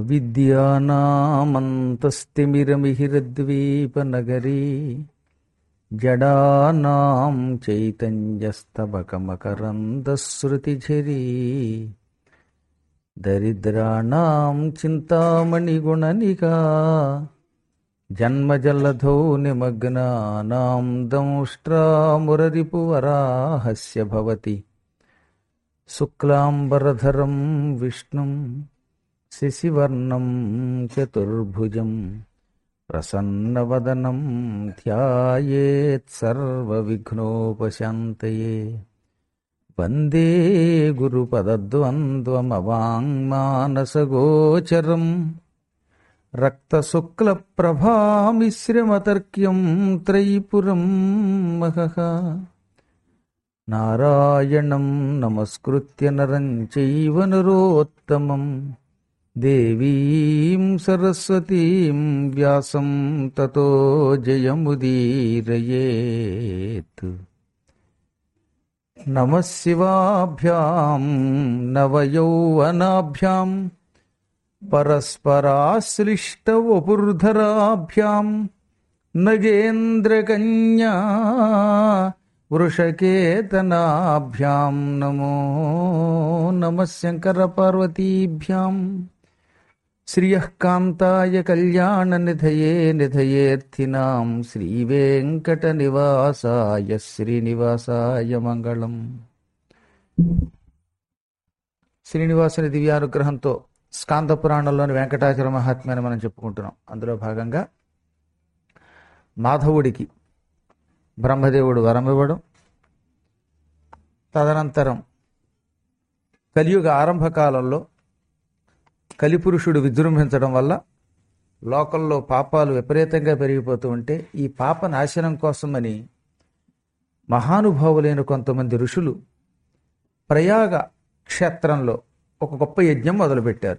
అవిద్యానామంతస్తిమిరమిహిరద్వీపనగరీ జడానాం చైతన్యస్తబకమకరందశ్రుతిఝరీ దరిద్రాణాం చింతామణిగుణనికా జన్మజల్లధౌ నిమగ్నానాం దంష్ట్రామురరిపువరాహస్య భవతి శుక్లాంబరధరం విష్ణుం శశివర్ణం చతుర్భుజం ప్రసన్నవదనం ధ్యాయేత్ సర్వవిఘ్నోపశాంతయే వందే గురుపదద్వంద్వమవాङ्మానసగోచరం రక్తశుక్లప్రభామిశ్రమతర్క్యం త్రైపురం మహః నారాయణం నమస్కృత్య నరం చైవ నరోత్తమం దేవీం సరస్వతీం వ్యాసం తతో జయముదీరయేత్ నమః శివాభ్యాం నవయౌవనాభ్యాం పరస్పరాశ్లిష్టవపుర్ధరాభ్యాం నగేంద్రకన్యా వృషకేతనాభ్యాం నమో నమః శంకరపార్వతీభ్యాం శ్రియః కాంతాయ కళ్యాణనిధయే నిధయేర్థినాం శ్రీవేంకటనివాసాయ శ్రీనివాసాయ మంగళం శ్రీనివాసుని దివ్యానుగ్రహంతో స్కాంద పురాణంలోని వెంకటాచల మహాత్మ్యాన్ని మనం చెప్పుకుంటున్నాం అందులో భాగంగా మాధవుడికి బ్రహ్మదేవుడు వరం ఇవ్వడం తదనంతరం కలియుగ ఆరంభ కాలంలో కలిపురుషుడు విజృంభించడం వల్ల లోకంలో పాపాలు విపరీతంగా పెరిగిపోతూ ఉంటే ఈ పాప నాశనం కోసమని మహానుభావులైన కొంతమంది ఋషులు ప్రయాగ క్షేత్రంలో ఒక గొప్ప యజ్ఞం మొదలుపెట్టారు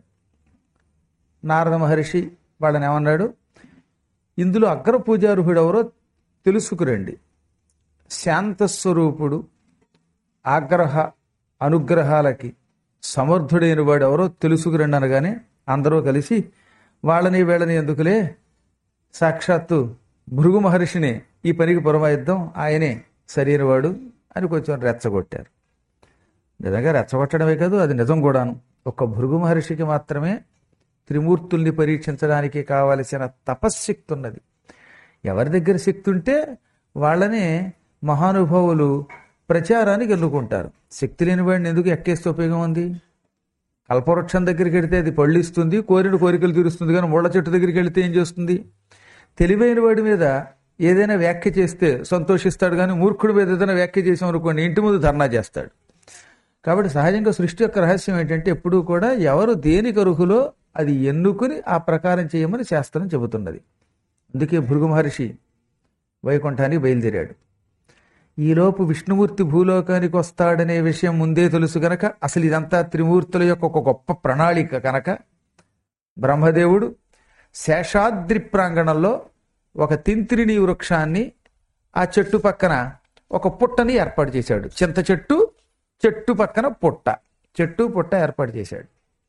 నారద మహర్షి వాళ్ళని ఏమన్నాడు ఇందులో అగ్ర పూజారుహుడు ఎవరో తెలుసుకురండి శాంతస్వరూపుడు ఆగ్రహ అనుగ్రహాలకి సమర్థుడైన వాడు ఎవరో తెలుసుకురండి అనగానే అందరూ కలిసి వాళ్ళని వీళ్ళని ఎందుకులే సాక్షాత్తు భృగు మహర్షిని ఈ పనికి పురమాయిద్దాం ఆయనే సరైనవాడు అని కొంచెం రెచ్చగొట్టారు నిజంగా రెచ్చగొట్టడమే కాదు అది నిజం కూడాను ఒక్క భృగు మహర్షికి మాత్రమే త్రిమూర్తుల్ని పరీక్షించడానికి కావలసిన తపశ్శక్తి ఉన్నది ఎవరి దగ్గర శక్తి ఉంటే వాళ్ళనే మహానుభావులు ప్రచారానికి ఎన్నుకుంటారు శక్తి లేని వాడిని ఎందుకు ఎక్కేస్తే ఉపయోగం ఉంది కల్పవృక్షం దగ్గరికి వెళితే అది పళ్ళు ఇస్తుంది కోరిన కోరికలు తీరుస్తుంది కానీ ముళ్ళ చెట్టు దగ్గరికి వెళితే ఏం చేస్తుంది తెలివైన వాడి మీద ఏదైనా వ్యాఖ్య చేస్తే సంతోషిస్తాడు కానీ మూర్ఖుడి మీద ఏదైనా వ్యాఖ్య చేసాం అనుకోండి ఇంటి ముందు ధర్నా చేస్తాడు కాబట్టి సహజంగా సృష్టి యొక్క రహస్యం ఏంటంటే ఎప్పుడూ కూడా ఎవరు దేనికి అర్హులో అది ఎన్నుకుని ఆ ప్రకారం చేయమని శాస్త్రం చెబుతున్నది అందుకే భృగు మహర్షి వైకుంఠానికి బయలుదేరాడు ఈలోపు విష్ణుమూర్తి భూలోకానికి వస్తాడనే విషయం ముందే తెలుసు గనక అసలు ఇదంతా త్రిమూర్తుల యొక్క ఒక గొప్ప ప్రణాళిక కనుక బ్రహ్మదేవుడు శేషాద్రి ప్రాంగణంలో ఒక తింత్రిని వృక్షాన్ని ఆ చెట్టు పక్కన ఒక పుట్టని ఏర్పాటు చేశాడు చింత చెట్టు చెట్టు పక్కన పుట్ట చెట్టు పుట్ట ఏర్పాటు చేశాడు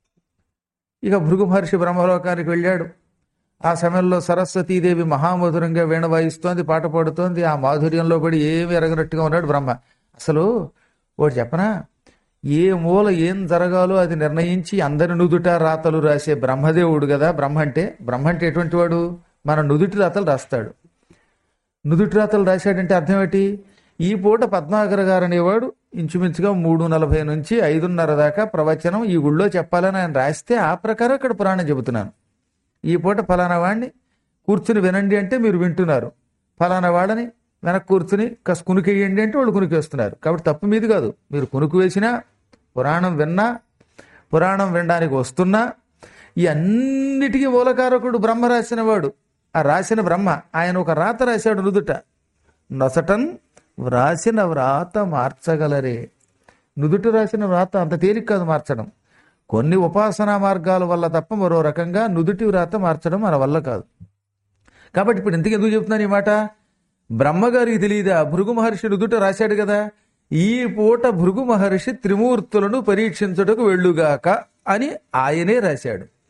ఇక భృగు మహర్షి బ్రహ్మలోకానికి వెళ్ళాడు ఆ సమయంలో సరస్వతీదేవి మహామధురంగా వీణ వాయిస్తోంది పాట పాడుతోంది ఆ మాధుర్యంలో పడి ఏమి ఎరగనట్టుగా ఉన్నాడు బ్రహ్మ అసలు ఒకటి చెప్పనా ఏ మూల ఏం జరగాలో అది నిర్ణయించి అందరి నుదుట రాతలు రాసే బ్రహ్మదేవుడు కదా బ్రహ్మ అంటే బ్రహ్మ అంటే ఎటువంటి వాడు మన నుదుటి రాతలు రాస్తాడు నుదుటి రాతలు రాశాడంటే అర్థం ఏంటి ఈ పూట పద్మాకర్ గారు అనేవాడు ఇంచుమించుగా మూడు నలభై నుంచి ఐదున్నర దాకా ప్రవచనం ఈ గుళ్ళో చెప్పాలని ఆయన రాస్తే ఆ ప్రకారం ఇక్కడ పురాణం చెబుతున్నాను ఈ పూట ఫలానా వాడిని కూర్చుని వినండి అంటే మీరు వింటున్నారు ఫలానా వాడని వెనక్కి కూర్చుని కాస్త కునుకేయండి అంటే వాళ్ళు కునుకేస్తున్నారు కాబట్టి తప్పు మీది కాదు మీరు కునుకు వేసినా పురాణం విన్నా పురాణం వినడానికి వస్తున్నా ఈ అన్నిటికీ మూలకారకుడు బ్రహ్మ రాసిన వాడు ఆ రాసిన బ్రహ్మ ఆయన ఒక రాత రాశాడు నుదుట నొసటన్ వ్రాసిన వ్రాత మార్చగలరే నుదుట రాసిన వ్రాత అంత తేలిక కాదు మార్చడం కొన్ని ఉపాసనా మార్గాల వల్ల తప్ప మరో రకంగా నుదుటి వ్రాత మార్చడం మన వల్ల కాదు కాబట్టి ఇప్పుడు ఎందుకు ఎందుకు చెప్తున్నాను ఈ మాట బ్రహ్మగారికి తెలియదా భృగు మహర్షి నుదుట రాశాడు కదా ఈ పూట భృగు మహర్షి త్రిమూర్తులను పరీక్షించుటకు వెళ్ళుగాక అని ఆయనే రాశాడు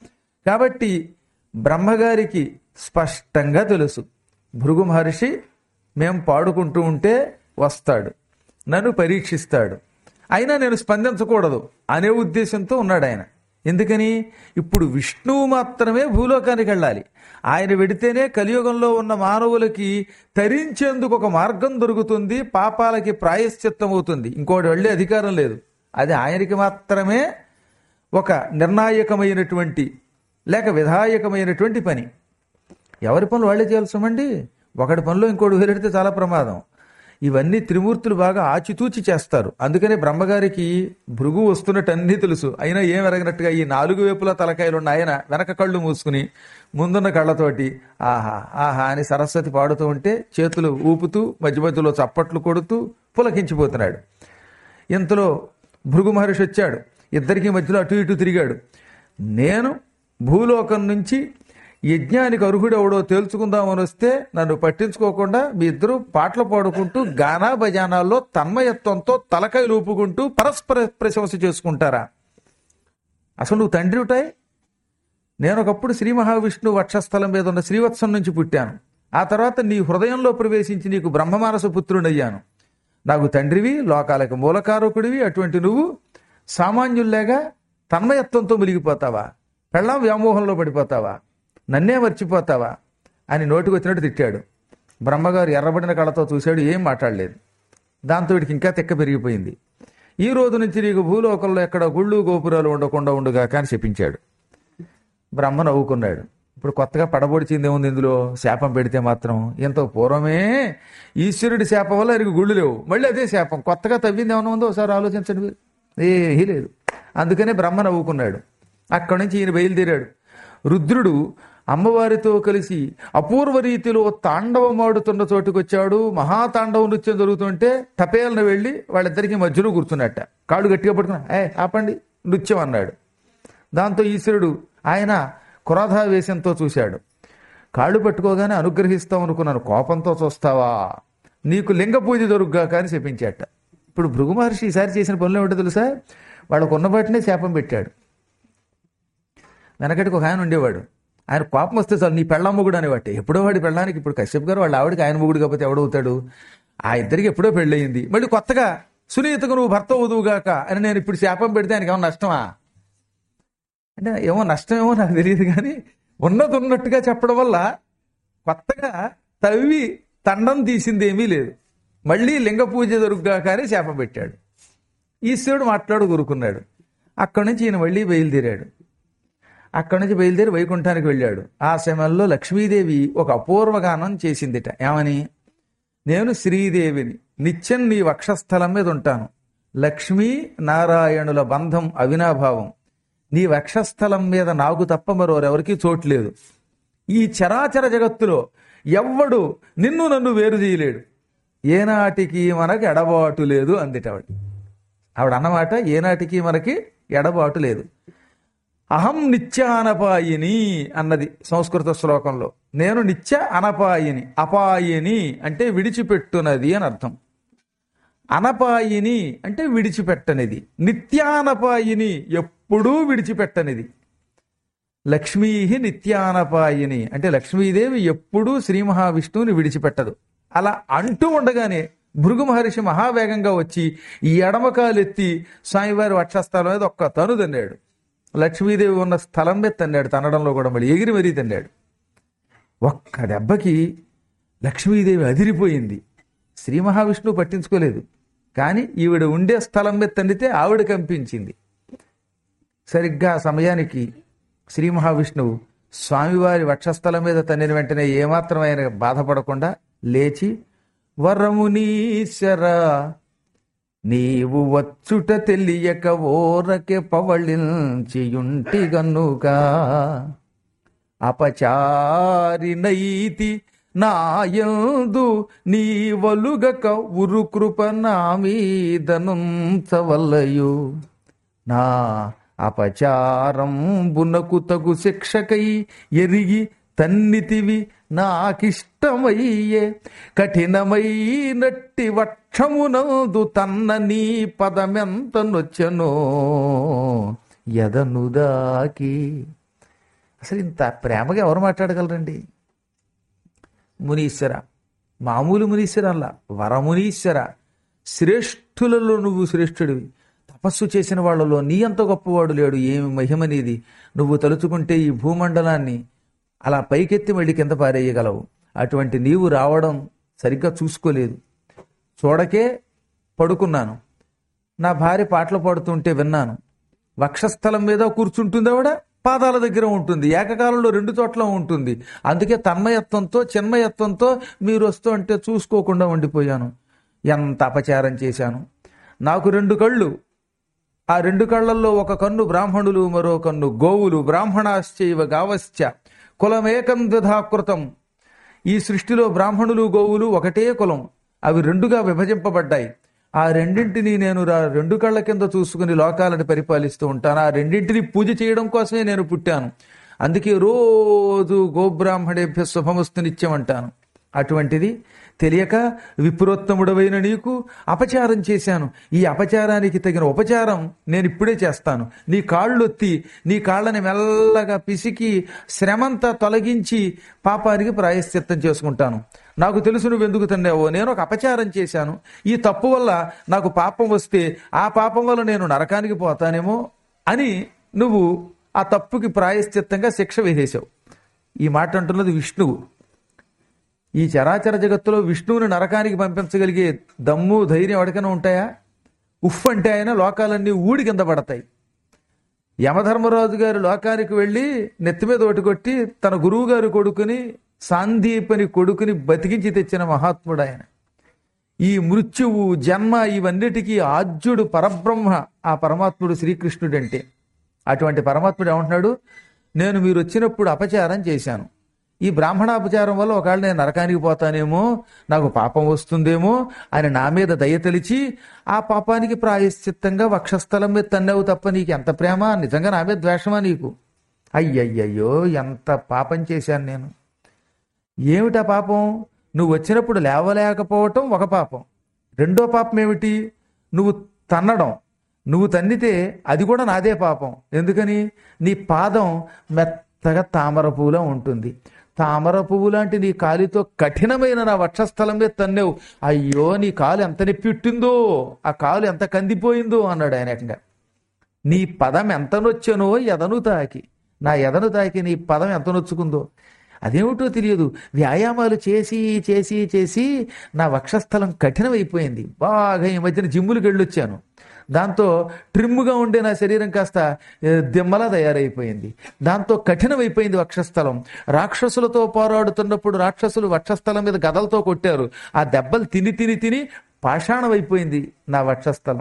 కాబట్టి బ్రహ్మగారికి స్పష్టంగా తెలుసు భృగు మహర్షి మేం పాడుకుంటూ ఉంటే వస్తాడు నన్ను పరీక్షిస్తాడు అయినా నేను స్పందించకూడదు అనే ఉద్దేశంతో ఉన్నాడు ఆయన ఎందుకని ఇప్పుడు విష్ణువు మాత్రమే భూలోకానికి వెళ్ళాలి ఆయన వెడితేనే కలియుగంలో ఉన్న మానవులకి తరించేందుకు ఒక మార్గం దొరుకుతుంది పాపాలకి ప్రాయశ్చిత్తం అవుతుంది ఇంకోటి వెళ్ళే అధికారం లేదు అది ఆయనకి మాత్రమే ఒక నిర్ణాయకమైనటువంటి లేక విధాయకమైనటువంటి పని ఎవరి పనులు వాళ్ళే చేయాల్సమండి ఒకటి పనిలో ఇంకోటి వదిలిడితే చాలా ప్రమాదం ఇవన్నీ త్రిమూర్తులు బాగా ఆచితూచి చేస్తారు అందుకనే బ్రహ్మగారికి భృగు వస్తున్నట్టు అన్నీ తెలుసు అయినా ఏం ఎరగనట్టుగా ఈ నాలుగు వైపులా తలకాయలు ఉన్న ఆయన వెనక కళ్ళు మూసుకుని ముందున్న కళ్ళతోటి ఆహా ఆహా అని సరస్వతి పాడుతూ ఉంటే చేతులు ఊపుతూ మధ్య మధ్యలో చప్పట్లు కొడుతూ పులకించిపోతున్నాడు ఇంతలో భృగు మహర్షి వచ్చాడు ఇద్దరికి మధ్యలో అటు ఇటు తిరిగాడు నేను భూలోకం నుంచి యజ్ఞానికి అర్హుడెవడో తేల్చుకుందామని వస్తే నన్ను పట్టించుకోకుండా మీ ఇద్దరు పాటలు పాడుకుంటూ గానా భజానాల్లో తన్మయత్వంతో తలకాయలు ఊపుకుంటూ పరస్పర ప్రశంస చేసుకుంటారా అసలు నువ్వు తండ్రి ఉంటాయి నేను ఒకప్పుడు శ్రీ మహావిష్ణువు వక్షస్థలం మీద ఉన్న శ్రీవత్సం నుంచి పుట్టాను ఆ తర్వాత నీ హృదయంలో ప్రవేశించి నీకు బ్రహ్మమానస పుత్రుడయ్యాను నాకు తండ్రివి లోకాలకు మూలకారకుడివి అటువంటి నువ్వు సామాన్యుల్లేగా తన్మయత్వంతో మునిగిపోతావా పెళ్ళాం వ్యామోహంలో పడిపోతావా నన్నే మర్చిపోతావా అని నోటికి వచ్చినట్టు తిట్టాడు బ్రహ్మగారు ఎర్రబడిన కళ్ళతో చూశాడు ఏం మాట్లాడలేదు దాంతో వీడికి ఇంకా తెక్క పెరిగిపోయింది ఈ రోజు నుంచి నీకు భూలోకంలో ఎక్కడ గుళ్ళు గోపురాలు ఉండకుండా ఉండుగాక అని చెప్పించాడు బ్రహ్మ నవ్వుకున్నాడు ఇప్పుడు కొత్తగా పడబొడిచింది ఏముంది ఇందులో శాపం పెడితే మాత్రం ఎంతో పూర్వమే ఈశ్వరుడి శాపం వల్ల ఆయనకు గుళ్ళు లేవు మళ్ళీ అదే శాపం కొత్తగా తవ్వింది ఏమైనా ఉందో ఒకసారి ఆలోచించండి మీరు ఏమీ లేదు అందుకనే బ్రహ్మ నవ్వుకున్నాడు అక్కడి నుంచి ఈయన బయలుదేరాడు రుద్రుడు అమ్మవారితో కలిసి అపూర్వ రీతిలో తాండవమాడుతున్న చోటుకు వచ్చాడు మహాతాండవ నృత్యం జరుగుతుంటే తపేలను వెళ్ళి వాళ్ళిద్దరికి మధ్యలో కూర్చున్నట్ట కాళ్ళు గట్టిగా పట్టుకున్నా ఏ ఆపండి నృత్యం అన్నాడు దాంతో ఈశ్వరుడు ఆయన క్రోధావేశంతో చూశాడు కాళ్ళు పట్టుకోగానే అనుగ్రహిస్తాం అనుకున్నాను కోపంతో చూస్తావా నీకు లింగ పూజ దొరుకుగా కానీ చెప్పించాట ఇప్పుడు భృగు మహర్షి ఈసారి చేసిన పనులు ఏమిటో తెలుసా వాళ్ళకు ఉన్న బట్టినే శాపం పెట్టాడు వెనకటికి ఒక ఆయన ఉండేవాడు ఆయన కోపం వస్తే చాలు నీ పెళ్ళ మొగుడు అనేవాటే ఎప్పుడో వాడి పెళ్ళానికి ఇప్పుడు కశ్యప్ గారు వాళ్ళ ఆవిడకి ఆయన మొగుడు కాకపోతే ఎవడవుతాడు ఆ ఇద్దరికి ఎప్పుడో పెళ్ళయింది మళ్ళీ కొత్తగా సునీతకు నువ్వు భర్త వదువుగాక అని నేను ఇప్పుడు శాపం పెడితే ఆయనకి ఏమన్నా నష్టమా అంటే ఏమో నష్టమేమో నాకు తెలియదు కానీ ఉన్నది ఉన్నట్టుగా చెప్పడం వల్ల కొత్తగా తవ్వి తండం తీసింది ఏమీ లేదు మళ్ళీ లింగ పూజ జరుగుగా కానీ శాపం పెట్టాడు ఈశ్వరుడు మాట్లాడు కూరుకున్నాడు అక్కడి నుంచి ఈయన మళ్ళీ బయలుదేరాడు అక్కడి నుంచి బయలుదేరి వైకుంఠానికి వెళ్ళాడు ఆ సమయంలో లక్ష్మీదేవి ఒక అపూర్వ గానం చేసిందిట ఏమని నేను శ్రీదేవిని నిత్యం నీ వక్షస్థలం మీద ఉంటాను లక్ష్మీ నారాయణుల బంధం అవినాభావం నీ వక్షస్థలం మీద నాకు తప్ప మరోరెవరికి చోట్లేదు ఈ చరాచర జగత్తులో ఎవ్వడు నిన్ను నన్ను వేరు చేయలేడు ఏనాటికి మనకి ఎడబాటు లేదు అందిట ఆవిడ ఆవిడ అన్నమాట ఏనాటికి మనకి ఎడబాటు లేదు అహం నిత్య అనపాయిని అన్నది సంస్కృత శ్లోకంలో నేను నిత్య అనపాయిని అపాయిని అంటే విడిచిపెట్టునది అని అర్థం అనపాయిని అంటే విడిచిపెట్టనిది నిత్యానపాయిని ఎప్పుడూ విడిచిపెట్టనిది లక్ష్మీ నిత్యానపాయిని అంటే లక్ష్మీదేవి ఎప్పుడూ శ్రీ మహావిష్ణువుని విడిచిపెట్టదు అలా అంటూ ఉండగానే భృగు మహర్షి మహావేగంగా వచ్చి ఈ ఎడమకాలెత్తి స్వామివారి వక్షస్థలం మీద ఒక్క తను తన్నాడు లక్ష్మీదేవి ఉన్న స్థలం మీద తన్నాడు తనడంలో కూడా మళ్ళీ ఎగిరి మరీ తన్నాడు ఒక్క దెబ్బకి లక్ష్మీదేవి అదిరిపోయింది శ్రీ మహావిష్ణువు పట్టించుకోలేదు కానీ ఈవిడ ఉండే స్థలం మీద తండితే ఆవిడ కంపించింది సరిగ్గా ఆ సమయానికి శ్రీ మహావిష్ణువు స్వామివారి వక్షస్థలం మీద తన్నిన వెంటనే ఏమాత్రం ఆయన బాధపడకుండా లేచి వరమునీశ్వర నీవు వచ్చుట తెలియక ఓరకే పవళించియుంటి గన్నుగా అపచారినైతి నాయందు నీ వలుగక ఉరుకృప నా మీదనుంచవల్లయు నా అపచారం బునకు తగు శిక్షకై ఎరిగి తన్నితివి నాకిష్టమయ్యే కఠినమైనట్టి వక్షమునందు తన్న నీ పదమెంత నొచ్చనో ఎదనుదాకి అసలు ఇంత ప్రేమగా ఎవరు మాట్లాడగలరండి మునీశ్వర మామూలు మునీశ్వర అలా వరమునీశ్వర శ్రేష్ఠులలో నువ్వు శ్రేష్ఠుడివి తపస్సు చేసిన వాళ్ళలో నీ అంత గొప్పవాడు లేడు ఏమి మహిమ నీది నువ్వు తలుచుకుంటే ఈ భూమండలాన్ని అలా పైకెత్తి మళ్ళీ కింద పారేయగలవు అటువంటి నీవు రావడం సరిగ్గా చూసుకోలేదు చూడకే పడుకున్నాను నా భార్య పాటలు పాడుతుంటే విన్నాను వక్షస్థలం మీద కూర్చుంటుంది ఆవిడ పాదాల దగ్గర ఉంటుంది ఏకకాలంలో రెండు చోట్ల ఉంటుంది అందుకే తన్మయత్వంతో చిన్మయత్వంతో మీరు వస్తూ అంటే చూసుకోకుండా ఉండిపోయాను ఎంత అపచారం చేశాను నాకు రెండు కళ్ళు ఆ రెండు కళ్ళల్లో ఒక కన్ను బ్రాహ్మణులు మరో కన్ను గోవులు బ్రాహ్మణాశ్చైవ గావశ్చ కులమేకం ద్విధాకృతం ఈ సృష్టిలో బ్రాహ్మణులు గోవులు ఒకటే కులం అవి రెండుగా విభజింపబడ్డాయి ఆ రెండింటిని నేను రా రెండు కళ్ళ కింద చూసుకుని లోకాలను పరిపాలిస్తూ ఉంటాను ఆ రెండింటిని పూజ చేయడం కోసమే నేను పుట్టాను అందుకే రోజు గోబ్రాహ్మణేభ్య శుభమస్తు నిత్యం అంటాను అటువంటిది తెలియక విప్రోత్తముడవైన నీకు అపచారం చేశాను ఈ అపచారానికి తగిన ఉపచారం నేను ఇప్పుడే చేస్తాను నీ కాళ్ళొత్తి నీ కాళ్ళని మెల్లగా పిసికి శ్రమంతా తొలగించి పాపానికి ప్రాయశ్చిత్తం చేసుకుంటాను నాకు తెలుసు నువ్వు ఎందుకు తన్నావో నేను ఒక అపచారం చేశాను ఈ తప్పు వల్ల నాకు పాపం వస్తే ఆ పాపం వల్ల నేను నరకానికి పోతానేమో అని నువ్వు ఆ తప్పుకి ప్రాయశ్చిత్తంగా శిక్ష వేసేశావు ఈ మాట అంటున్నది విష్ణువు ఈ చరాచర జగత్తులో విష్ణువుని నరకానికి పంపించగలిగే దమ్ము ధైర్యం ఎవరికైనా ఉంటాయా ఉఫ్ అంటే ఆయన లోకాలన్నీ ఊడి కింద పడతాయి యమధర్మరాజు గారు లోకానికి వెళ్ళి నెత్తి మీద ఒకటి కొట్టి తన గురువు గారు కొడుకుని సాందీపని కొడుకుని బతికించి తెచ్చిన మహాత్ముడు ఆయన ఈ మృత్యువు జన్మ ఇవన్నిటికీ ఆద్యుడు పరబ్రహ్మ ఆ పరమాత్ముడు శ్రీకృష్ణుడు అంటే అటువంటి పరమాత్ముడు ఏమంటున్నాడు నేను మీరు వచ్చినప్పుడు అపచారం చేశాను ఈ బ్రాహ్మణాపచారం వల్ల ఒకవేళ నేను నరకానికి పోతానేమో నాకు పాపం వస్తుందేమో అని నా మీద దయ తెలిచి ఆ పాపానికి ప్రాయశ్చిత్తంగా వక్షస్థలం మీద తన్నావు తప్ప నీకు ఎంత ప్రేమ నిజంగా నా మీద ద్వేషమా నీకు అయ్యయ్యయ్యో ఎంత పాపం చేశాను నేను ఏమిటా పాపం నువ్వు వచ్చినప్పుడు లేవలేకపోవటం ఒక పాపం రెండో పాపం ఏమిటి నువ్వు తన్నడం నువ్వు తన్నితే అది కూడా నాదే పాపం ఎందుకని నీ పాదం మెత్తగా తామర పువ్వులా ఉంటుంది తామర పువ్వు లాంటి నీ కాలితో కఠినమైన నా వక్షస్థలం మీద తన్నేవు అయ్యో నీ కాలు ఎంత నెప్పిట్టిందో ఆ కాలు ఎంత కందిపోయిందో అన్నాడు ఆయన ఏకంగా నీ పదం ఎంత నొచ్చెనో ఎదను తాకి నా ఎదను తాకి నీ పదం ఎంత నొచ్చుకుందో అదేమిటో తెలియదు వ్యాయామాలు చేసి చేసి చేసి నా వక్షస్థలం కఠినమైపోయింది బాగా ఈ మధ్యన జిమ్ములకు వెళ్ళొచ్చాను దాంతో ట్రిమ్ముగా ఉండే నా శరీరం కాస్త ఏ, దిమ్మలా తయారైపోయింది దాంతో కఠినమైపోయింది వక్షస్థలం రాక్షసులతో పోరాడుతున్నప్పుడు రాక్షసులు వక్షస్థలం మీద గదలతో కొట్టారు ఆ దెబ్బలు తిని తిని తిని పాషాణం అయిపోయింది నా వక్షస్థలం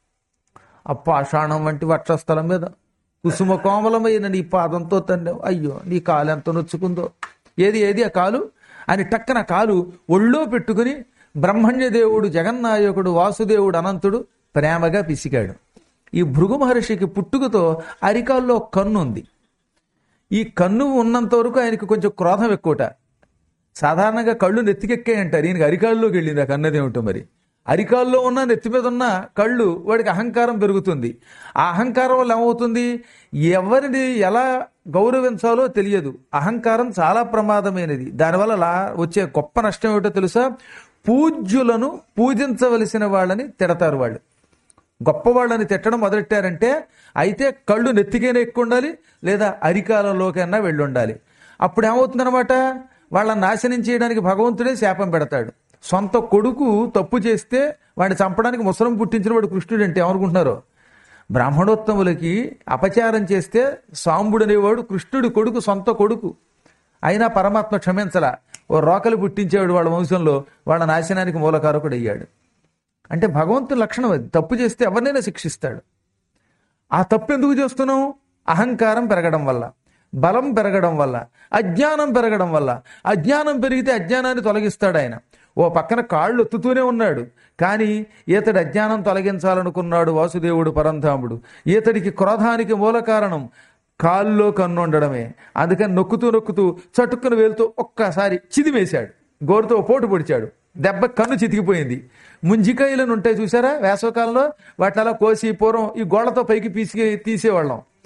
ఆ పాషాణం వంటి వక్షస్థలం మీద కుసుమ కోమలమైన నీ పాదంతో తన్నావు అయ్యో నీ కాలు ఎంత నొచ్చుకుందో ఏది ఏది ఆ కాలు అని టక్కన కాలు ఒళ్ళో పెట్టుకుని బ్రహ్మణ్యదేవుడు జగన్నాయకుడు వాసుదేవుడు అనంతుడు ప్రేమగా పిసికాడు ఈ భృగు మహర్షికి పుట్టుకతో అరికాల్లో కన్ను ఉంది ఈ కన్ను ఉన్నంత వరకు ఆయనకి కొంచెం క్రోధం ఎక్కువట సాధారణంగా కళ్ళు నెత్తికెక్కాయి అంటారు ఈయనకి అరికాళ్ళలోకి వెళ్ళింది ఆ కన్నది ఏమిటో మరి అరికాల్లో ఉన్న నెత్తి మీద ఉన్న కళ్ళు వాడికి అహంకారం పెరుగుతుంది ఆ అహంకారం వల్ల ఏమవుతుంది ఎవరిని ఎలా గౌరవించాలో తెలియదు అహంకారం చాలా ప్రమాదమైనది దానివల్ల లా- వచ్చే గొప్ప నష్టం ఏమిటో తెలుసా పూజ్యులను పూజించవలసిన వాళ్ళని తిడతారు వాళ్ళు గొప్పవాళ్ళని తిట్టడం మొదలెట్టారంటే అయితే కళ్ళు నెత్తికైనా ఎక్కువ ఉండాలి లేదా అరికాలంలోకైనా వెళ్ళి ఉండాలి అప్పుడు ఏమవుతుందన్నమాట వాళ్ళని నాశనం చేయడానికి భగవంతుడే శాపం పెడతాడు సొంత కొడుకు తప్పు చేస్తే వాడిని చంపడానికి ముసలం పుట్టించిన వాడు కృష్ణుడు అంటే ఏమనుకుంటున్నారో బ్రాహ్మణోత్తములకి అపచారం చేస్తే సాంబుడు అనేవాడు కృష్ణుడి కొడుకు సొంత కొడుకు అయినా పరమాత్మ క్షమించలా ఓ రోకలు పుట్టించేవాడు వాళ్ళ వంశంలో వాళ్ళ నాశనానికి మూలకారకుడు అయ్యాడు అంటే భగవంతుని లక్షణం అది తప్పు చేస్తే ఎవరినైనా శిక్షిస్తాడు ఆ తప్పు ఎందుకు చేస్తున్నాం అహంకారం పెరగడం వల్ల బలం పెరగడం వల్ల అజ్ఞానం పెరగడం వల్ల అజ్ఞానం పెరిగితే అజ్ఞానాన్ని తొలగిస్తాడు ఆయన ఓ పక్కన కాళ్ళు ఎత్తుతూనే ఉన్నాడు కానీ ఈతడి అజ్ఞానం తొలగించాలనుకున్నాడు వాసుదేవుడు పరంధాముడు ఈతడికి క్రోధానికి మూల కారణం కాల్లో కన్ను ఉండడమే అందుకని నొక్కుతూ నొక్కుతూ చటుక్కున వేలుతో ఒక్కసారి చిదిమేశాడు గోరుతో ఓ పోటు పొడిచాడు దెబ్బ కన్ను చితికిపోయింది ముంజికాయలను ఉంటాయి చూసారా వేసవకాలంలో వాటిని అలా కోసి పూర్వం ఈ గోళ్లతో పైకి పీసి తీసేవాళ్ళం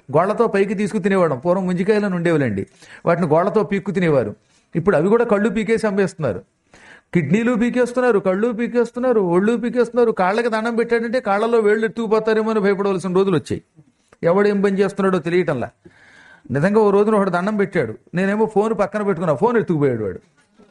గోళ్లతో పైకి తీసుకు తినేవాడు పూర్వం ముంజికాయలను ఉండేవాళ్ళండి వాటిని గోళ్లతో పీక్కు తినేవారు ఇప్పుడు అవి కూడా కళ్ళు పీకేసి అమ్మేస్తున్నారు కిడ్నీలు పీకేస్తున్నారు కళ్ళు పీకేస్తున్నారు ఒళ్ళు పీకేస్తున్నారు కాళ్ళకి దండం పెట్టాడంటే కాళ్ళలో వేళ్ళు ఎత్తుకుపోతారేమో అని భయపడవలసిన రోజులు వచ్చాయి ఎవడు ఏం పని చేస్తున్నాడో తెలియటంలా నిజంగా ఓ రోజున ఒకడు దండం పెట్టాడు నేనేమో ఫోన్ పక్కన పెట్టుకున్నా ఫోన్ ఎత్తుకుపోయాడు వాడు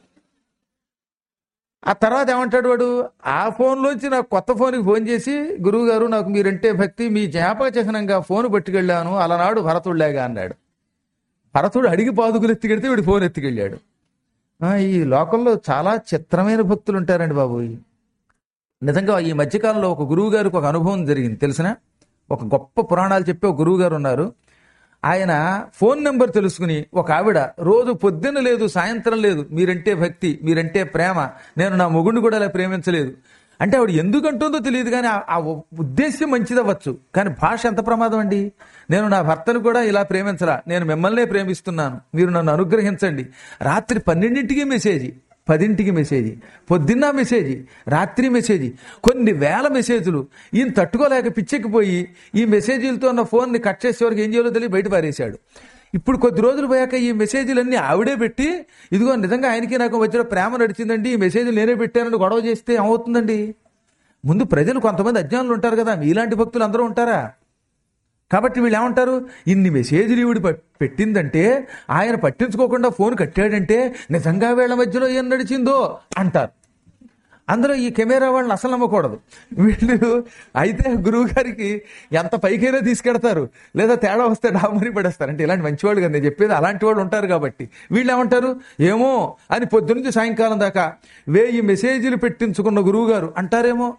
ఆ తర్వాత ఏమంటాడు వాడు ఆ ఫోన్లోంచి నాకు కొత్త ఫోన్కి ఫోన్ చేసి గురువు గారు నాకు మీరంటే భక్తి మీ జ్ఞాపక చిహ్నంగా ఫోన్ పట్టుకెళ్ళాను అలనాడు భరతుడిలాగా అన్నాడు భరతుడు అడిగి పాదుకులు ఎత్తుకెడితే వీడు ఫోన్ ఎత్తుకెళ్ళాడు ఆ, ఈ లోకంలో చాలా చిత్రమైన భక్తులు ఉంటారండి బాబు నిజంగా ఈ మధ్యకాలంలో ఒక గురువు గారికి ఒక అనుభవం జరిగింది తెలిసిన ఒక గొప్ప పురాణాలు చెప్పే ఒక గురువు గారు ఉన్నారు ఆయన ఫోన్ నెంబర్ తెలుసుకుని ఒక ఆవిడ రోజు పొద్దున్న లేదు సాయంత్రం లేదు మీరంటే భక్తి మీరంటే ప్రేమ నేను నా మొగుడిని కూడా అలా ప్రేమించలేదు అంటే ఆవిడ ఎందుకంటుందో తెలియదు కానీ ఆ- ఆ ఉద్దేశ్యం మంచిదవ్వచ్చు కానీ భాష ఎంత ప్రమాదం అండి నేను నా భర్తను కూడా ఇలా ప్రేమించరా నేను మిమ్మల్నే ప్రేమిస్తున్నాను మీరు నన్ను అనుగ్రహించండి రాత్రి పన్నెండింటికి మెసేజ్ పదింటికి మెసేజ్ పొద్దున్న మెసేజ్ రాత్రి మెసేజ్ కొన్ని వేల మెసేజ్లు ఈయన తట్టుకోలేక పిచ్చెక్కిపోయి ఈ మెసేజీలతో ఉన్న ఫోన్ని కట్ చేసే వరకు ఏం చేయాలో తెలియ బయట పారేశాడు ఇప్పుడు కొద్ది రోజులు పోయాక ఈ మెసేజ్లన్నీ ఆవిడే పెట్టి ఇదిగో నిజంగా ఆయనకి నాకు వచ్చిన ప్రేమ నడిచిందండి ఈ మెసేజ్లు నేనే పెట్టానని గొడవ చేస్తే ఏమవుతుందండి ముందు ప్రజలు కొంతమంది అజ్ఞానులు ఉంటారు కదా మీలాంటి భక్తులు అందరూ ఉంటారా కాబట్టి వీళ్ళు ఏమంటారు ఇన్ని మెసేజ్లు ఈవిడ ప- పెట్టిందంటే ఆయన పట్టించుకోకుండా ఫోన్ కట్టాడంటే నిజంగా వీళ్ళ మధ్యలో ఏం నడిచిందో అంటారు అందులో ఈ కెమెరా వాళ్ళని అసలు నమ్మకూడదు వీళ్ళు అయితే గురువు గారికి ఎంత పైకైనా తీసుకెడతారు లేదా తేడా వస్తే డామని పడేస్తారు అంటే ఇలాంటి మంచివాళ్ళు కదా నేను చెప్పేది అలాంటి వాళ్ళు ఉంటారు కాబట్టి వీళ్ళు ఏమంటారు ఏమో అని పొద్దునుంచి సాయంకాలం దాకా వేయి మెసేజ్లు పెట్టించుకున్న గురువు గారు అంటారేమో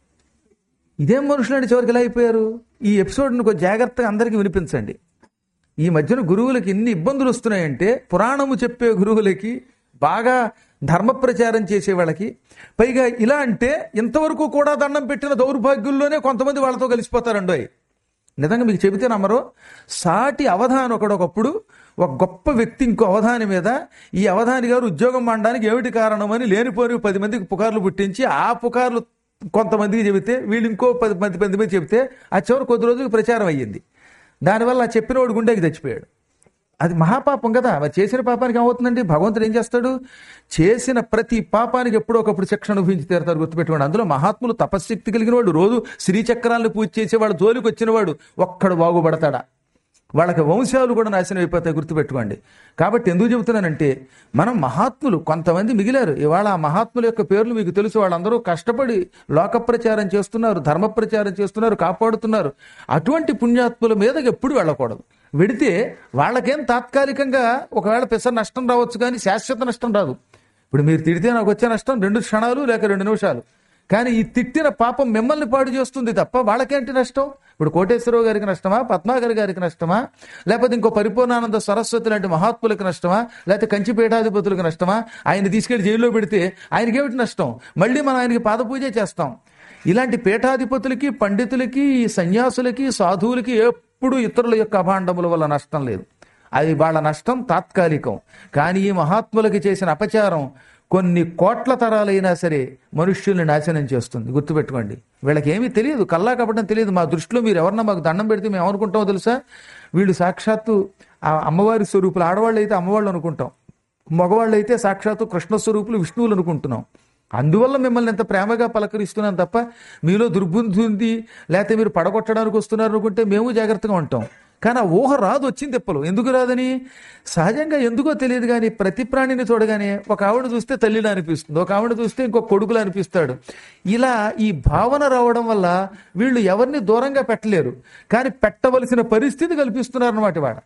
ఇదేం మనుషులండి చివరికి ఎలా అయిపోయారు ఈ ఎపిసోడ్ను కొంచెం జాగ్రత్తగా అందరికీ వినిపించండి ఈ మధ్యన గురువులకి ఎన్ని ఇబ్బందులు వస్తున్నాయంటే పురాణము చెప్పే గురువులకి బాగా ధర్మ ప్రచారం చేసే వాళ్ళకి పైగా ఇలా అంటే ఇంతవరకు కూడా దండం పెట్టిన దౌర్భాగ్యుల్లోనే కొంతమంది వాళ్ళతో కలిసిపోతారండోయ్ నిజంగా మీకు చెబితే నమ్మరు సాటి అవధాని ఒకడొకప్పుడు ఒక గొప్ప వ్యక్తి ఇంకో అవధాని మీద ఈ అవధాని గారు ఉద్యోగం మానడానికి ఏమిటి కారణమని లేనిపోని పది మందికి పుకార్లు పుట్టించి ఆ పుకార్లు కొంతమందికి చెబితే వీళ్ళు ఇంకో పది మంది మంది మీద చెబితే ఆ చివరి కొద్ది రోజులకు ప్రచారం అయ్యింది దానివల్ల ఆ చెప్పినవాడు గుండెకి చచ్చిపోయాడు అది మహాపాపం కదా మరి చేసిన పాపానికి ఏమవుతుందండి భగవంతుడు ఏం చేస్తాడు చేసిన ప్రతి పాపానికి ఎప్పుడో ఒకప్పుడు శిక్షణ అనుభవించి తీరుతారు గుర్తుపెట్టుకోండి అందులో మహాత్ములు తపశ్శక్తి కలిగిన వాడు రోజు శ్రీచక్రాలను పూజ చేసేవాడు జోలికి వచ్చినవాడు ఒక్కడు బాగుపడతాడా వాళ్ళకి వంశాలు కూడా నాశనం అయిపోతాయి గుర్తుపెట్టుకోండి కాబట్టి ఎందుకు చెబుతున్నానంటే మనం మహాత్ములు కొంతమంది మిగిలారు ఇవాళ ఆ మహాత్ముల యొక్క పేర్లు మీకు తెలుసు వాళ్ళందరూ కష్టపడి లోక ప్రచారం చేస్తున్నారు ధర్మ ప్రచారం చేస్తున్నారు కాపాడుతున్నారు అటువంటి పుణ్యాత్ముల మీదకి ఎప్పుడు వెళ్ళకూడదు వెడితే వాళ్ళకేం తాత్కాలికంగా ఒకవేళ పెసర నష్టం రావచ్చు కానీ శాశ్వత నష్టం రాదు ఇప్పుడు మీరు తిడితే నాకు వచ్చే నష్టం రెండు క్షణాలు లేక రెండు నిమిషాలు కానీ ఈ తిట్టిన పాపం మిమ్మల్ని పాడు చేస్తుంది తప్ప వాళ్ళకేంటి నష్టం ఇప్పుడు కోటేశ్వరరావు గారికి నష్టమా పద్మాగర్ గారికి నష్టమా లేకపోతే ఇంకో పరిపూర్ణానంద సరస్వతి లాంటి మహాత్ములకు నష్టమా లేకపోతే కంచి పీఠాధిపతులకు నష్టమా ఆయన తీసుకెళ్లి జైల్లో పెడితే ఆయనకేమిటి నష్టం మళ్ళీ మనం ఆయనకి పాదపూజ చేస్తాం ఇలాంటి పీఠాధిపతులకి పండితులకి ఈ సన్యాసులకి సాధువులకి ఎప్పుడు ఇతరుల యొక్క అభాండముల వల్ల నష్టం లేదు అది వాళ్ళ నష్టం తాత్కాలికం కానీ ఈ మహాత్ములకి చేసిన అపచారం కొన్ని కోట్ల తరాలైనా సరే మనుష్యుల్ని నాశనం చేస్తుంది గుర్తుపెట్టుకోండి వీళ్ళకి ఏమీ తెలియదు కల్లా కపటం తెలియదు మా దృష్టిలో మీరు ఎవరన్నా మాకు దండం పెడితే మేము ఏమనుకుంటామో తెలుసా వీళ్ళు సాక్షాత్తు ఆ అమ్మవారి స్వరూపులు ఆడవాళ్ళు అయితే అమ్మవాళ్ళు అనుకుంటాం మగవాళ్ళు అయితే సాక్షాత్తు కృష్ణ స్వరూపులు విష్ణువులు అనుకుంటున్నాం అందువల్ల మిమ్మల్ని ఎంత ప్రేమగా పలకరిస్తున్నాం తప్ప మీలో దుర్బుద్ధి ఉంది లేకపోతే మీరు పడగొట్టడానికి వస్తున్నారు అనుకుంటే మేము జాగ్రత్తగా ఉంటాం కానీ ఆ ఊహ రాదు వచ్చింది తెప్పలు ఎందుకు రాదని సహజంగా ఎందుకో తెలియదు కానీ ప్రతి ప్రాణిని చూడగానే ఒక ఆవిడ చూస్తే తల్లిలా అనిపిస్తుంది ఒక ఆవిడ చూస్తే ఇంకో కొడుకులా అనిపిస్తాడు ఇలా ఈ భావన రావడం వల్ల వీళ్ళు ఎవరిని దూరంగా పెట్టలేరు కానీ పెట్టవలసిన పరిస్థితి కల్పిస్తున్నారు అన్నమాట వాడ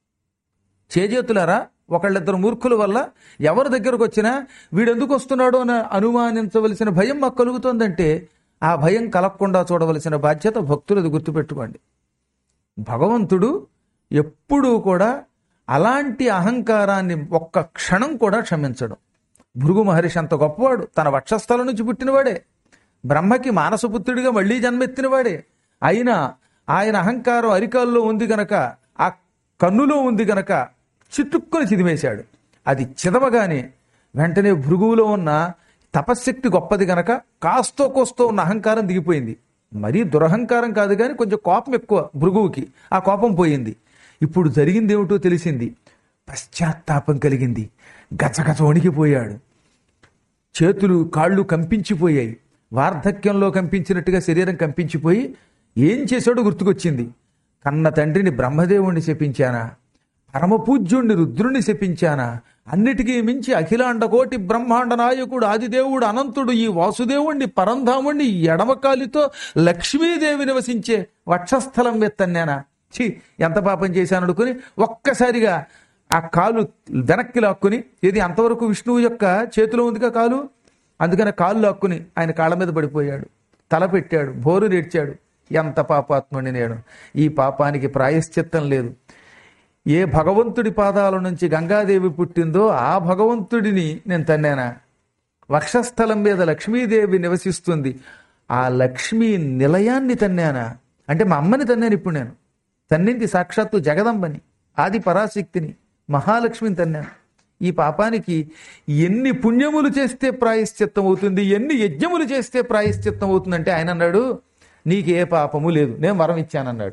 చేజేతులారా ఒకళ్ళిద్దరు మూర్ఖుల వల్ల ఎవరి దగ్గరకు వచ్చినా వీడెందుకు వస్తున్నాడో అని అనుమానించవలసిన భయం మాకు కలుగుతోందంటే ఆ భయం కలగకుండా చూడవలసిన బాధ్యత భక్తులది గుర్తుపెట్టుకోండి భగవంతుడు ఎప్పుడూ కూడా అలాంటి అహంకారాన్ని ఒక్క క్షణం కూడా క్షమించడు భృగు మహర్షి అంత గొప్పవాడు తన వక్షస్థలం నుంచి పుట్టినవాడే బ్రహ్మకి మానసపుత్రుడిగా మళ్ళీ జన్మెత్తినవాడే అయినా ఆయన అహంకారం అరికాల్లో ఉంది గనక ఆ కన్నులో ఉంది గనక చిట్టుక్కుని చిదిమేశాడు అది చిదవగానే వెంటనే భృగువులో ఉన్న తపశ్శక్తి గొప్పది గనక కాస్తో కోస్తో ఉన్న అహంకారం దిగిపోయింది మరీ దురహంకారం కాదు కానీ కొంచెం కోపం ఎక్కువ భృగువుకి ఆ కోపం పోయింది ఇప్పుడు జరిగింది ఏమిటో తెలిసింది పశ్చాత్తాపం కలిగింది గచగచ వణికిపోయాడు చేతులు కాళ్ళు కంపించిపోయాయి వార్ధక్యంలో కంపించినట్టుగా శరీరం కంపించిపోయి ఏం చేశాడో గుర్తుకొచ్చింది కన్న తండ్రిని బ్రహ్మదేవుణ్ణి శపించానా పరమపూజ్యుణ్ణి రుద్రుణ్ణి శపించానా అన్నిటికీ మించి అఖిలాండ కోటి బ్రహ్మాండ నాయకుడు ఆదిదేవుడు అనంతుడు ఈ వాసుదేవుణ్ణి పరంధాముణ్ణి ఎడమకాలితో లక్ష్మీదేవి నివసించే వక్షస్థలం వెత్తన్నానా ఛీ ఎంత పాపం చేశాను అనుకుని ఒక్కసారిగా ఆ కాలు వెనక్కి లాక్కుని ఇది అంతవరకు విష్ణువు యొక్క చేతిలో ఉందిగా కాలు అందుకని కాలు లాక్కుని ఆయన కాళ్ళ మీద పడిపోయాడు తల పెట్టాడు బోరు నేర్చాడు ఎంత పాపాత్ముడిని నేను ఈ పాపానికి ప్రాయశ్చిత్తం లేదు ఏ భగవంతుడి పాదాల నుంచి గంగాదేవి పుట్టిందో ఆ భగవంతుడిని నేను తన్నానా వక్షస్థలం మీద లక్ష్మీదేవి నివసిస్తుంది ఆ లక్ష్మీ నిలయాన్ని తన్నానా అంటే మా అమ్మని తన్నాను ఇప్పుడు నేను తన్నింది సాక్షాత్తు జగదంబని ఆది పరాశక్తిని మహాలక్ష్మిని తన్నాను ఈ పాపానికి ఎన్ని పుణ్యములు చేస్తే ప్రాయశ్చిత్తం అవుతుంది ఎన్ని యజ్ఞములు చేస్తే ప్రాయశ్చిత్తం అవుతుందంటే ఆయన అన్నాడు నీకు ఏ పాపము లేదు నేను వరం ఇచ్చానన్నాడు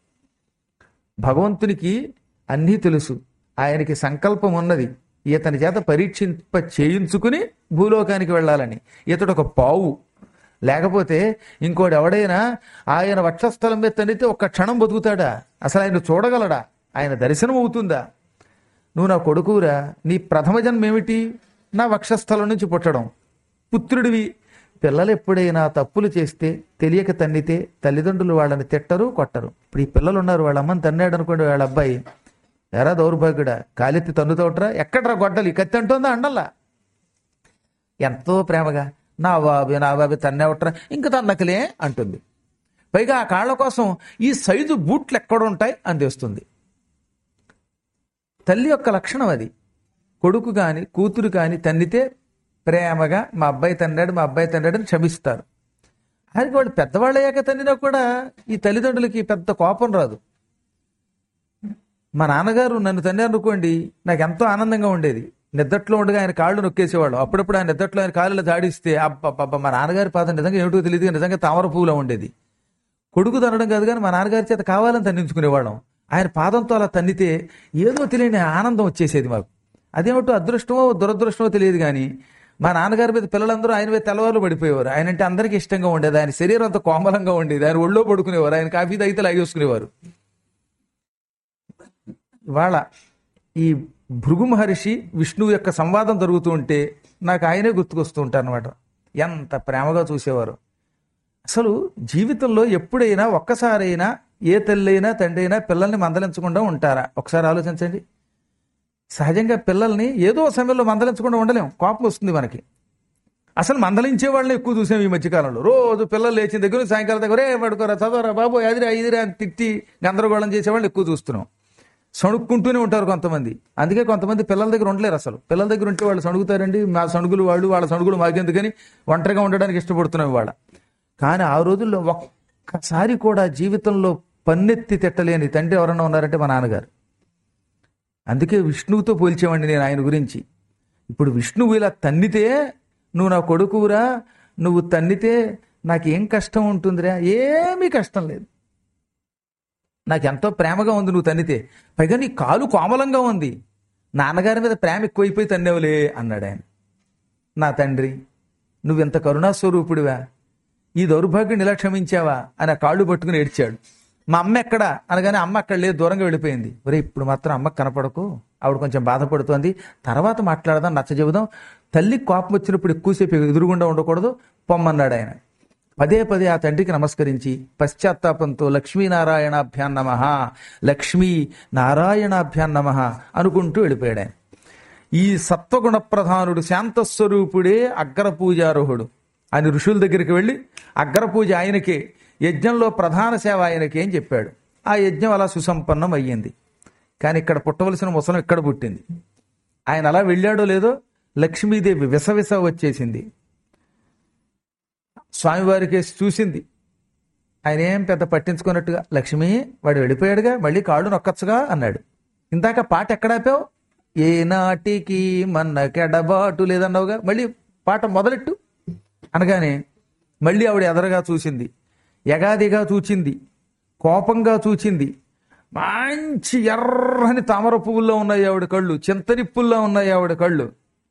భగవంతునికి అన్నీ తెలుసు ఆయనకి సంకల్పం ఉన్నది ఇతని చేత పరీక్షింప చేయించుకుని భూలోకానికి వెళ్ళాలని ఇతడు ఒక పావు లేకపోతే ఇంకోటి ఎవడైనా ఆయన వక్షస్థలం మీద తనితే ఒక్క క్షణం బతుకుతాడా అసలు ఆయన చూడగలడా ఆయన దర్శనం అవుతుందా నువ్వు నా కొడుకురా నీ ప్రథమ జన్మ ఏమిటి నా వక్షస్థలం నుంచి పుట్టడం పుత్రుడివి పిల్లలు ఎప్పుడైనా తప్పులు చేస్తే తెలియక తన్నితే తల్లిదండ్రులు వాళ్ళని తిట్టరు కొట్టరు ఇప్పుడు ఈ పిల్లలు ఉన్నారు వాళ్ళ అమ్మని తన్నాడు అనుకోండి వాళ్ళ అబ్బాయి ఎరా దౌర్భాగ్యుడా కాలెత్తి తన్నుతోటరా ఎక్కడరా గొడ్డలి కత్తి అంటుందా అండల్లా ఎంతో ప్రేమగా నా బాబు నా బాబు తన్నేవట్రా ఇంక తన్నకలే అంటుంది పైగా ఆ కాళ్ళ కోసం ఈ సైజు బూట్లు ఎక్కడ ఉంటాయి అని తెస్తుంది తల్లి యొక్క లక్షణం అది కొడుకు కాని కూతురు కాని తన్నితే ప్రేమగా మా అబ్బాయి తన్నాడు మా అబ్బాయి తన్నాడు అని క్షమిస్తారు ఆయనకి వాళ్ళు పెద్దవాళ్ళు అయ్యాక తన్నినా కూడా ఈ తల్లిదండ్రులకి పెద్ద కోపం రాదు మా నాన్నగారు నన్ను తన్నారు అనుకోండి నాకు ఎంతో ఆనందంగా ఉండేది నిద్దట్లో ఉండగా ఆయన కాళ్ళు నొక్కేసేవాడు అప్పుడప్పుడు ఆయన నిద్దట్లో ఆయన కాళ్ళు దాడిస్తే అబ్బబ్బబ్బ మా నాన్నగారి పాదం నిజంగా ఏమిటో తెలియదు కానీ నిజంగా తామర పువ్వులా ఉండేది కొడుకు తనడం కాదు కానీ మా నాన్నగారి చేత కావాలని తన్నించుకునేవాళ్ళం ఆయన పాదంతో అలా తన్నితే ఏదో తెలియని ఆనందం వచ్చేసేది మాకు అదేమిటో అదృష్టమో దురదృష్టమో తెలియదు కానీ మా నాన్నగారి మీద పిల్లలందరూ ఆయన మీద తెల్లవారులు పడిపోయేవారు ఆయన అంటే అందరికీ ఇష్టంగా ఉండేది ఆయన శరీరం అంత కోమలంగా ఉండేది ఆయన ఒళ్ళో పడుకునేవారు ఆయన కాఫీ తాగితే లాగేసుకునేవారు ఇవాళ ఈ భృగు మహర్షి విష్ణువు యొక్క సంవాదం జరుగుతూ ఉంటే నాకు ఆయనే గుర్తుకొస్తూ ఉంటారు అనమాట ఎంత ప్రేమగా చూసేవారు అసలు జీవితంలో ఎప్పుడైనా ఒక్కసారైనా ఏ తల్లైనా తండ్రి అయినా పిల్లల్ని మందలించకుండా ఉంటారా ఒకసారి ఆలోచించండి సహజంగా పిల్లల్ని ఏదో సమయంలో మందలించకుండా ఉండలేం కోపం వస్తుంది మనకి అసలు మందలించే వాళ్ళని ఎక్కువ చూసాం ఈ మధ్యకాలంలో రోజు పిల్లలు లేచిన దగ్గర నుంచి సాయంకాలం దగ్గర రే పడుకోరా చదవరా బాబు అదిరా ఇదిరా అని తిట్టి గందరగోళం చేసే వాళ్ళని ఎక్కువ చూస్తున్నాం సణుక్కుంటూనే ఉంటారు కొంతమంది అందుకే కొంతమంది పిల్లల దగ్గర ఉండలేరు అసలు పిల్లల దగ్గర ఉంటే వాళ్ళు సణుగుతారండి మా సణుగులు వాళ్ళు వాళ్ళ సణుగులు మాకెందుకని ఒంటరిగా ఉండడానికి ఇష్టపడుతున్నాం ఇవాళ కానీ ఆ రోజుల్లో ఒక్కసారి కూడా జీవితంలో పన్నెత్తి తిట్టలేని తండ్రి ఎవరన్నా ఉన్నారంటే మా నాన్నగారు అందుకే విష్ణువుతో పోల్చేవాడిని నేను ఆయన గురించి ఇప్పుడు విష్ణువు ఇలా తన్నితే నువ్వు నా కొడుకురా నువ్వు తన్నితే నాకేం కష్టం ఉంటుందిరా ఏమీ కష్టం లేదు నాకు ఎంతో ప్రేమగా ఉంది నువ్వు తన్నితే పైగా నీ కాలు కోమలంగా ఉంది నాన్నగారి మీద ప్రేమ ఎక్కువైపోయి తన్నేవులే అన్నాడు ఆయన నా తండ్రి నువ్వెంత కరుణాస్వరూపుడివా ఈ దౌర్భాగ్యం ఇలా క్షమించావా అని ఆ కాళ్ళు పట్టుకుని ఏడ్చాడు మా అమ్మ ఎక్కడా అనగానే అమ్మ అక్కడ లేదు దూరంగా వెళ్ళిపోయింది ఒరే ఇప్పుడు మాత్రం అమ్మ కనపడకు ఆవిడ కొంచెం బాధపడుతోంది తర్వాత మాట్లాడదాం నచ్చ చెబుదాం తల్లి కోపం వచ్చినప్పుడు ఎక్కువసేపు ఎదురుగుండా ఉండకూడదు పొమ్మన్నాడు ఆయన పదే పదే ఆ తండ్రికి నమస్కరించి పశ్చాత్తాపంతో లక్ష్మీనారాయణాభ్యాన్ నమ లక్ష్మీ నారాయణాభ్యాన్ నమ అనుకుంటూ వెళ్ళిపోయాడు ఆయన ఈ సత్వగుణ ప్రధానుడు శాంతస్వరూపుడే అగ్ర పూజారోహుడు ఆయన ఋషుల దగ్గరికి వెళ్ళి అగ్రపూజ ఆయనకే యజ్ఞంలో ప్రధాన సేవ ఆయనకే అని చెప్పాడు ఆ యజ్ఞం అలా సుసంపన్నం అయ్యింది కానీ ఇక్కడ పుట్టవలసిన ముసలం ఇక్కడ పుట్టింది ఆయన అలా వెళ్ళాడో లేదో లక్ష్మీదేవి విసవిస వచ్చేసింది స్వామివారికి చూసింది ఆయన ఏం పెద్ద పట్టించుకున్నట్టుగా లక్ష్మి వాడు వెళ్ళిపోయాడుగా మళ్ళీ కాళ్ళు నొక్కచ్చుగా అన్నాడు ఇందాక పాట ఎక్కడాపావు ఏ నాటికి మన్నకెడబాటు లేదన్నావుగా మళ్ళీ పాట మొదలెట్టు అనగానే మళ్ళీ ఆవిడ ఎదరగా చూసింది ఎగాదిగా చూచింది కోపంగా చూచింది మంచి ఎర్రని తామర పువ్వుల్లో ఉన్నాయి ఆవిడ కళ్ళు చింతనిప్పుల్లో ఉన్నాయి ఆవిడ కళ్ళు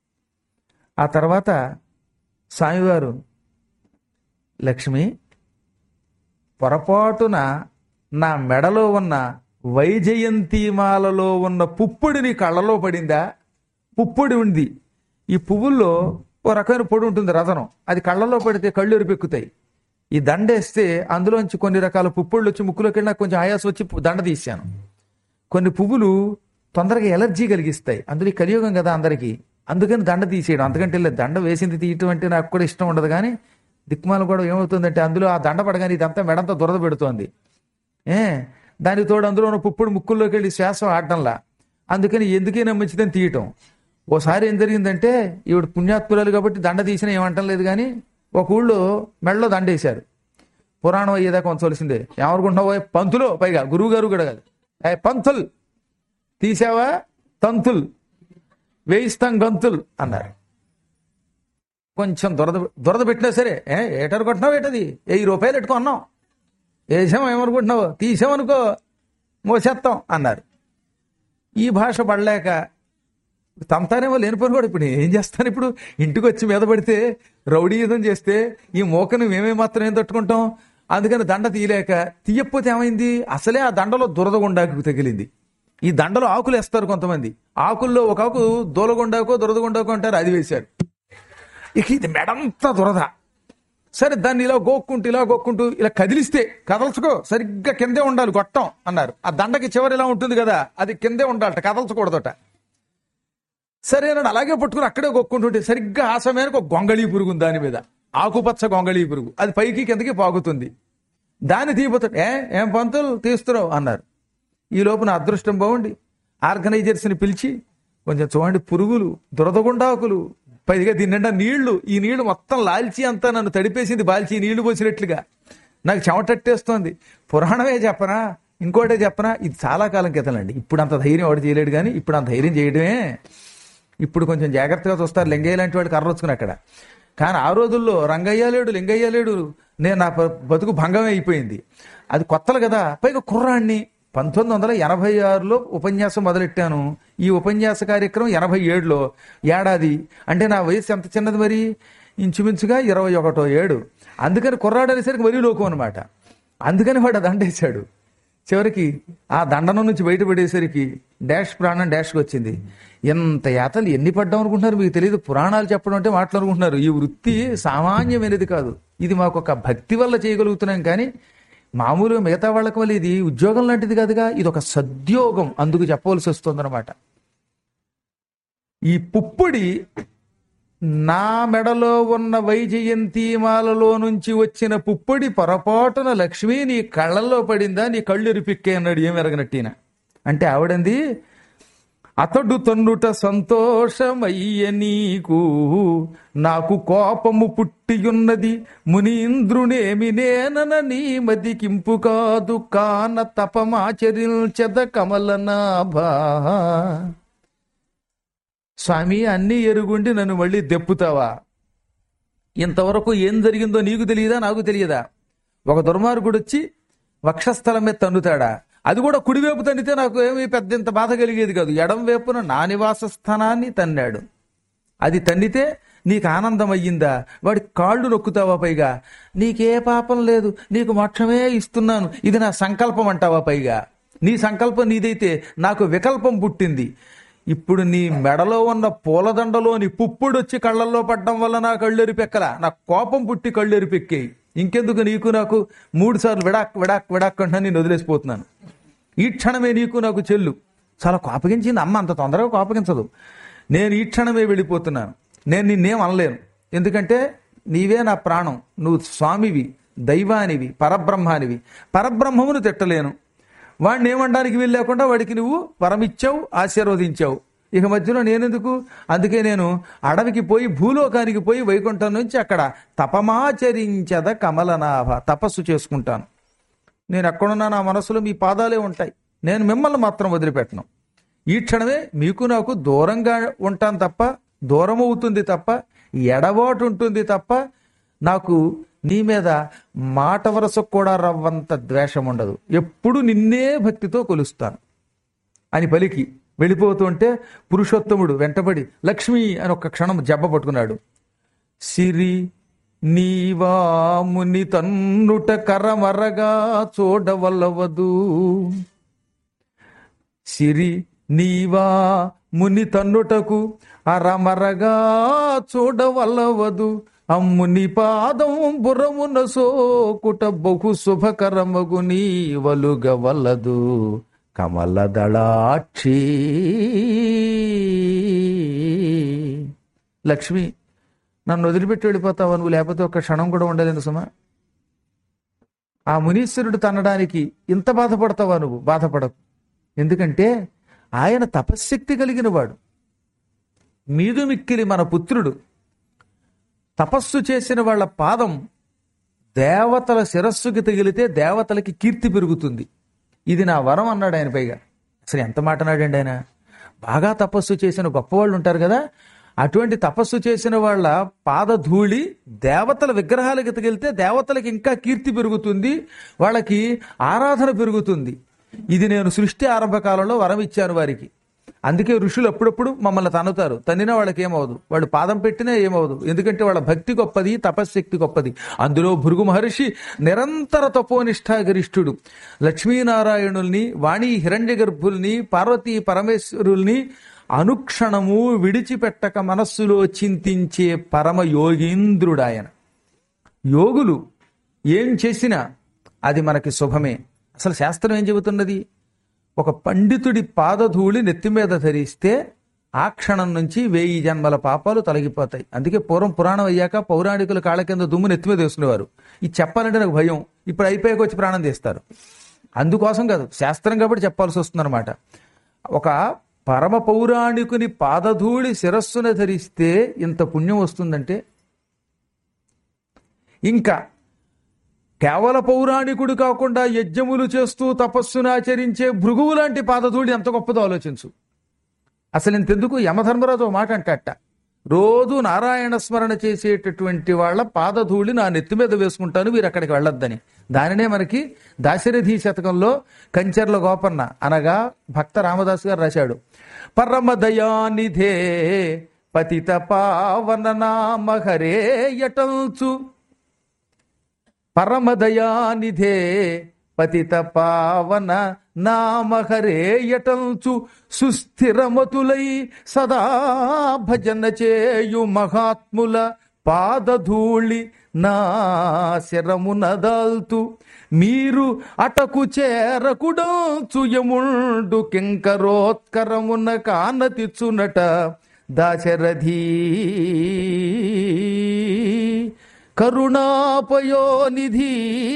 ఆ తర్వాత స్వామివారు లక్ష్మి పొరపాటున నా మెడలో ఉన్న వైజయంతిమాలలో ఉన్న పుప్పొడి నీ కళ్ళలో పడిందా పుప్పొడి ఉంది ఈ పువ్వుల్లో ఓ రకమైన పొడి ఉంటుంది రథనం అది కళ్ళలో పడితే కళ్ళు ఎరుపెక్కుతాయి ఈ దండ వేస్తే అందులోంచి కొన్ని రకాల పుప్పొళ్ళు వచ్చి ముక్కులోకి వెళ్ళినా కొంచెం ఆయాసం వచ్చి దండ తీశాను కొన్ని పువ్వులు తొందరగా ఎలర్జీ కలిగిస్తాయి అందులో ఈ కలియుగం కదా అందరికీ అందుకని దండ తీసేయడం అంతకంటే లేదు దండ వేసింది తీయటం అంటే నాకు కూడా ఇష్టం ఉండదు కానీ దిక్మాల కూడా ఏమవుతుందంటే అందులో ఆ దండ పడగానే ఇదంతా మెడంతా దురద పెడుతోంది ఏ దానికి తోడు అందులో ఉన్న పుప్పుడు ముక్కుల్లోకి వెళ్ళి శ్వాసం ఆడటంలా అందుకని ఎందుకైనా మంచిదని తీయటం ఓసారి ఏం జరిగిందంటే ఈవిడ పుణ్యాత్పురాలు కాబట్టి దండ తీసినా ఏమంటం లేదు కానీ ఒక ఊళ్ళో మెడలో దండ వేశారు పురాణం అయ్యేదాకా ఉంచవలసిందే ఏమనుకుంటున్నావు ఓయ్ పంతులు పైగా గురువు గారు కూడా కాదు ఏ పంతుల్ తీసావా తంతుల్ వేయిస్తాం గంతుల్ అన్నారు కొంచెం దురద దురద పెట్టినా సరే ఏ ఏటారు కొట్టినావు ఏటది వెయ్యి రూపాయలు పెట్టుకో అన్నాం వేసాం ఏమనుకుంటున్నావు తీసామనుకో మోసేస్తాం అన్నారు ఈ భాష పడలేక తమతానేమో లేనిపోని కూడా ఇప్పుడు ఏం చేస్తాను ఇప్పుడు ఇంటికి వచ్చి మీద పడితే రౌడీయుధం చేస్తే ఈ మోకను మేమే మాత్రం ఏం తట్టుకుంటాం అందుకని దండ తీయలేక తీయకపోతే ఏమైంది అసలే ఆ దండలో దురదగుండాకు తగిలింది ఈ దండలో ఆకులు వేస్తారు కొంతమంది ఆకుల్లో ఒక ఆకు దూలగుండాకో దురదగుండాకో అంటారు అది వేశారు ఇక ఇది మెడంతా దురద సరే దాన్ని ఇలా గోక్కుంటూ ఇలా గోక్కుంటూ ఇలా కదిలిస్తే కదల్చుకో సరిగ్గా కిందే ఉండాలి గొట్టం అన్నారు ఆ దండకి చివరి ఇలా ఉంటుంది కదా అది కిందే ఉండాలట కదల్చకూడదట సరే నన్ను అలాగే పట్టుకుని అక్కడే గొక్కుంటుంటే సరిగ్గా ఆ సమయానికి ఒక గొంగళీ పురుగు ఉంది దాని మీద ఆకుపచ్చ గొంగళీ పురుగు అది పైకి కిందకి పాకుతుంది దాన్ని తీయబోతాడు ఏ ఏం పంతులు తీస్తున్నావు అన్నారు ఈ లోపు నా అదృష్టం బాగుండి ఆర్గనైజర్స్ని పిలిచి కొంచెం చూడండి పురుగులు దురదగుండాకులు పైగా దీని నిండా నీళ్లు ఈ నీళ్లు మొత్తం లాల్చి అంతా నన్ను తడిపేసింది బాల్చి ఈ నీళ్లు పోసినట్లుగా నాకు చెమటట్టేస్తోంది పురాణమే చెప్పనా ఇంకోటే చెప్పనా ఇది చాలా కాలం క్రితంలండి ఇప్పుడు అంత ధైర్యం వాడు చేయలేడు కానీ ఇప్పుడు అంత ధైర్యం చేయడమే ఇప్పుడు కొంచెం జాగ్రత్తగా చూస్తారు లింగయ్య లాంటి వాడు కర్రొచ్చుకుని అక్కడ కానీ ఆ రోజుల్లో రంగయ్య లేడు లింగయ్య లేడు నేను నా బ- బతుకు భంగమే అయిపోయింది అది కొత్తలు కదా పైగా కుర్రాన్ని పంతొమ్మిది వందల ఎనభై ఆరులో ఉపన్యాసం మొదలెట్టాను ఈ ఉపన్యాస కార్యక్రమం ఎనభై ఏడులో ఏడాది అంటే నా వయసు ఎంత చిన్నది మరి ఇంచుమించుగా ఇరవై ఒకటో ఏడు అందుకని కుర్రాడు అనేసరికి మరీ లోకం అనమాట అందుకని వాడు ఆ దండేశాడు చివరికి ఆ దండనం నుంచి బయటపడేసరికి డాష్ ప్రాణం డాష్కి వచ్చింది ఎంత యాతలు ఎన్ని పడ్డాం అనుకుంటున్నారు మీకు తెలియదు పురాణాలు చెప్పడం అంటే మాటలు అనుకుంటున్నారు ఈ వృత్తి సామాన్యమైనది కాదు ఇది మాకు ఒక భక్తి వల్ల చేయగలుగుతున్నాం కానీ మామూలుగా మిగతా వాళ్ళకి వల్ల ఇది ఉద్యోగం లాంటిది కాదుగా ఇది ఒక సద్యోగం అందుకు చెప్పవలసి వస్తుందన్నమాట ఈ పుప్పొడి నా మెడలో ఉన్న వైజయంతిమాలలో నుంచి వచ్చిన పుప్పొడి పొరపాటున లక్ష్మి నీ కళ్ళల్లో పడిందా నీ కళ్ళు ఎరిపిక్కే అన్నాడు ఏం ఎరగనట్టిన అంటే ఆవిడంది అతడు తన్నుట సంతోషమయ్య నీకు నాకు కోపము పుట్టియున్నది మునీంద్రునేమి నేనన నీ మదికింపు కాదు కాన తపమాచరించద కమలనాభా స్వామి అన్నీ ఎరుగుండి నన్ను మళ్ళీ దెప్పుతావా ఇంతవరకు ఏం జరిగిందో నీకు తెలియదా నాకు తెలియదా ఒక దుర్మార్గుడు వచ్చి వక్షస్థలం మీద తన్నుతాడా అది కూడా కుడివైపు తన్నితే నాకు ఏమీ పెద్ద ఇంత బాధ కలిగేది కాదు ఎడం వైపున నా నివాస స్థానాన్ని తన్నాడు అది తన్నితే నీకు ఆనందం అయ్యిందా వాడి కాళ్ళు నొక్కుతావా పైగా నీకే పాపం లేదు నీకు మోక్షమే ఇస్తున్నాను ఇది నా సంకల్పం అంటావా పైగా నీ సంకల్పం నీదైతే నాకు వికల్పం పుట్టింది ఇప్పుడు నీ మెడలో ఉన్న పూలదండలోని పుప్పుడు వచ్చి కళ్ళల్లో పడ్డం వల్ల నా కళ్ళెరిపెక్కల నా కోపం పుట్టి కళ్ళెరిపెక్కాయి ఇంకెందుకు నీకు నాకు మూడు సార్లు విడాక్ విడాక్ విడాక్ అంటున్నా నేను వదిలేసిపోతున్నాను ఈ క్షణమే నీకు నాకు చెల్లు చాలా కోపగించింది అమ్మ అంత తొందరగా కోపగించదు నేను ఈ క్షణమే వెళ్ళిపోతున్నాను నేను నిన్నేం అనలేను ఎందుకంటే నీవే నా ప్రాణం నువ్వు స్వామివి దైవానివి పరబ్రహ్మానివి పరబ్రహ్మమును తిట్టలేను వాడిని ఏమనడానికి వీలు లేకుండా వాడికి నువ్వు వరమిచ్చావు ఆశీర్వదించావు ఇక మధ్యలో నేనెందుకు అందుకే నేను అడవికి పోయి భూలోకానికి పోయి వైకుంఠం నుంచి అక్కడ తపమాచరించద కమలనాభ తపస్సు చేసుకుంటాను నేను ఎక్కడున్నా నా మనసులో మీ పాదాలే ఉంటాయి నేను మిమ్మల్ని మాత్రం వదిలిపెట్టను ఈ క్షణమే మీకు నాకు దూరంగా ఉంటాను తప్ప దూరం అవుతుంది తప్ప ఎడబాటు ఉంటుంది తప్ప నాకు నీ మీద మాట వరసకు కూడా రవ్వంత ద్వేషం ఉండదు ఎప్పుడు నిన్నే భక్తితో కొలుస్తాను అని పలికి వెళ్ళిపోతుంటే పురుషోత్తముడు వెంటబడి లక్ష్మి అని ఒక క్షణం జబ్బ పట్టుకున్నాడు సిరి నీవాముని తన్నుట కరమరగా చూడవల్లవదు సిరి నీవా ముని తన్నుటకు అరమరగా చూడవల్లవదు అమ్ముని పాదం బురమున సోకుట బహు శుభకరమగు నీ వలుగవల్లదు కమలదళాక్షి లక్ష్మి నన్ను వదిలిపెట్టి వెళ్ళిపోతావా నువ్వు లేకపోతే ఒక క్షణం కూడా ఉండలేదు సుమా ఆ మునీశ్వరుడు తన్నడానికి ఇంత బాధపడతావా నువ్వు బాధపడకు ఎందుకంటే ఆయన తపశ్శక్తి కలిగిన వాడు మీదు మిక్కిలి మన పుత్రుడు తపస్సు చేసిన వాళ్ళ పాదం దేవతల శిరస్సుకి తగిలితే దేవతలకి కీర్తి పెరుగుతుంది ఇది నా వరం అన్నాడు ఆయన పైగా అసలు ఎంత మాట అన్నాడండి ఆయన బాగా తపస్సు చేసిన గొప్పవాళ్ళు ఉంటారు కదా అటువంటి తపస్సు చేసిన వాళ్ళ పాదధూళి దేవతల విగ్రహాలకి తగిలితే దేవతలకి ఇంకా కీర్తి పెరుగుతుంది వాళ్ళకి ఆరాధన పెరుగుతుంది ఇది నేను సృష్టి ఆరంభ కాలంలో వరం ఇచ్చాను వారికి అందుకే ఋషులు అప్పుడప్పుడు మమ్మల్ని తన్నుతారు తన్నినా వాళ్ళకి ఏమవదు వాళ్ళు పాదం పెట్టినా ఏమవదు ఎందుకంటే వాళ్ళ భక్తి గొప్పది తపశ్శక్తి గొప్పది అందులో భృగు మహర్షి నిరంతర తపోనిష్టాగరిష్ఠుడు లక్ష్మీనారాయణుల్ని వాణి హిరణ్య గర్భుల్ని పార్వతీ పరమేశ్వరుల్ని అనుక్షణము విడిచిపెట్టక మనస్సులో చింతించే పరమ యోగీంద్రుడాయన యోగులు ఏం చేసినా అది మనకి శుభమే అసలు శాస్త్రం ఏం చెబుతున్నది ఒక పండితుడి పాదధూళి నెత్తి మీద ధరిస్తే ఆ క్షణం నుంచి వెయ్యి జన్మల పాపాలు తొలగిపోతాయి అందుకే పూర్వం పురాణం అయ్యాక పౌరాణికుల కాళ్ళ కింద దుమ్ము నెత్తి మీద వేసుకునేవారు ఇది చెప్పాలంటే నాకు భయం ఇప్పుడు అయిపోయాక వచ్చి ప్రాణం తీస్తారు అందుకోసం కాదు శాస్త్రం కాబట్టి చెప్పాల్సి వస్తుందన్నమాట ఒక పరమ పౌరాణికుని పాదధూళి శిరస్సున ధరిస్తే ఇంత పుణ్యం వస్తుందంటే ఇంకా కేవల పౌరాణికుడు కాకుండా యజ్ఞములు చేస్తూ తపస్సును ఆచరించే భృగువు లాంటి పాదధూళి ఎంత గొప్పదో ఆలోచించు అసలు ఇంతెందుకు యమధర్మరాజు ఒక మాట అంటట రోజు నారాయణ స్మరణ చేసేటటువంటి వాళ్ళ పాదధూళి నా నెత్తి మీద వేసుకుంటాను మీరు అక్కడికి వెళ్ళొద్దని దానినే మనకి దాశరథి శతకంలో కంచర్ల గోపన్న అనగా భక్త రామదాస్ గారు రాశాడు పరమ దయానిధే పతిత పావన నామ హరే యటల్చు పరమదయానిధే పతిత పావన నామహరేయటంచు సుస్థిరమతులై సదా భజన చేయు మహాత్ముల పాదధూళి నా శరమునదాల్తు మీరు అటకు చేరకుడంచు యముండు కింకరోత్కరమున కానతిచ్చునట దాశరథీ కరుణాపయోనిధి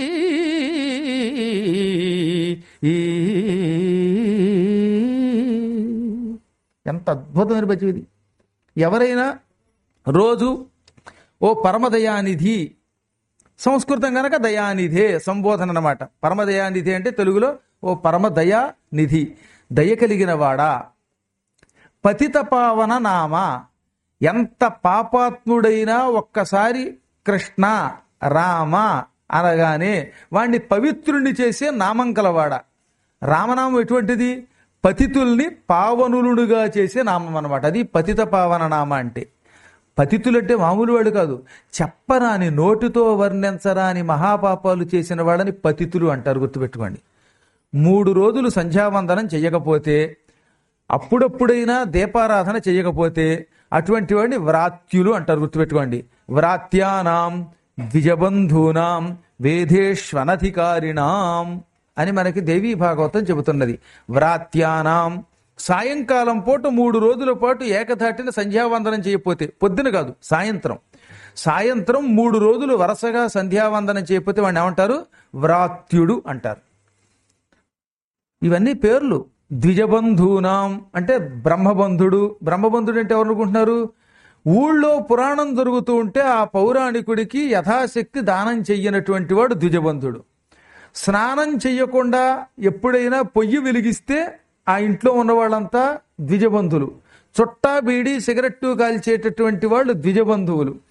ఎంత అద్భుతమైన పద్యం ఇది ఎవరైనా రోజు ఓ పరమదయానిధి సంస్కృతం గనక దయానిధే సంబోధన అన్నమాట పరమదయానిధి అంటే తెలుగులో ఓ పరమదయా నిధి దయ కలిగిన వాడా పతిత పావన నామ ఎంత పాపాత్ముడైనా ఒక్కసారి కృష్ణ రామ అనగానే వాణ్ణి పవిత్రుణ్ణి చేసే నామం కలవాడ రామనామం ఎటువంటిది పతితుల్ని పావనులుగా చేసే నామం అన్నమాట అది పతిత పావన నామ అంటే పతితులంటే మామూలు వాడు కాదు చెప్పరాని నోటితో వర్ణించరాని మహాపాపాలు చేసిన వాళ్ళని పతితులు అంటారు గుర్తుపెట్టుకోండి మూడు రోజులు సంధ్యావందనం చెయ్యకపోతే అప్పుడప్పుడైనా దీపారాధన చేయకపోతే అటువంటి వాడిని వ్రాత్యులు అంటారు గుర్తుపెట్టుకోండి వ్రాత్యానాం ద్విజబంధూనాం వేదేష్వనధికారిణాం అని మనకి దేవీ భాగవతం చెబుతున్నది వ్రాత్యానాం సాయంకాలం పూట మూడు రోజుల పాటు ఏకధాటిన సంధ్యావందనం చేయకపోతే పొద్దున కాదు సాయంత్రం సాయంత్రం మూడు రోజులు వరుసగా సంధ్యావందనం చేయకపోతే వాడిని ఏమంటారు వ్రాత్యుడు అంటారు ఇవన్నీ పేర్లు ద్విజబంధూనాం అంటే బ్రహ్మబంధుడు బ్రహ్మబంధుడు అంటే ఎవరు అనుకుంటున్నారు ఊళ్ళో పురాణం జరుగుతూ ఉంటే ఆ పౌరాణికుడికి యథాశక్తి దానం చెయ్యనటువంటి వాడు ద్విజబంధుడు స్నానం చెయ్యకుండా ఎప్పుడైనా పొయ్యి వెలిగిస్తే ఆ ఇంట్లో ఉన్న వాళ్ళంతా ద్విజబంధులు చుట్టా బీడి సిగరెట్టు కాల్చేటటువంటి వాళ్ళు ద్విజబంధువులు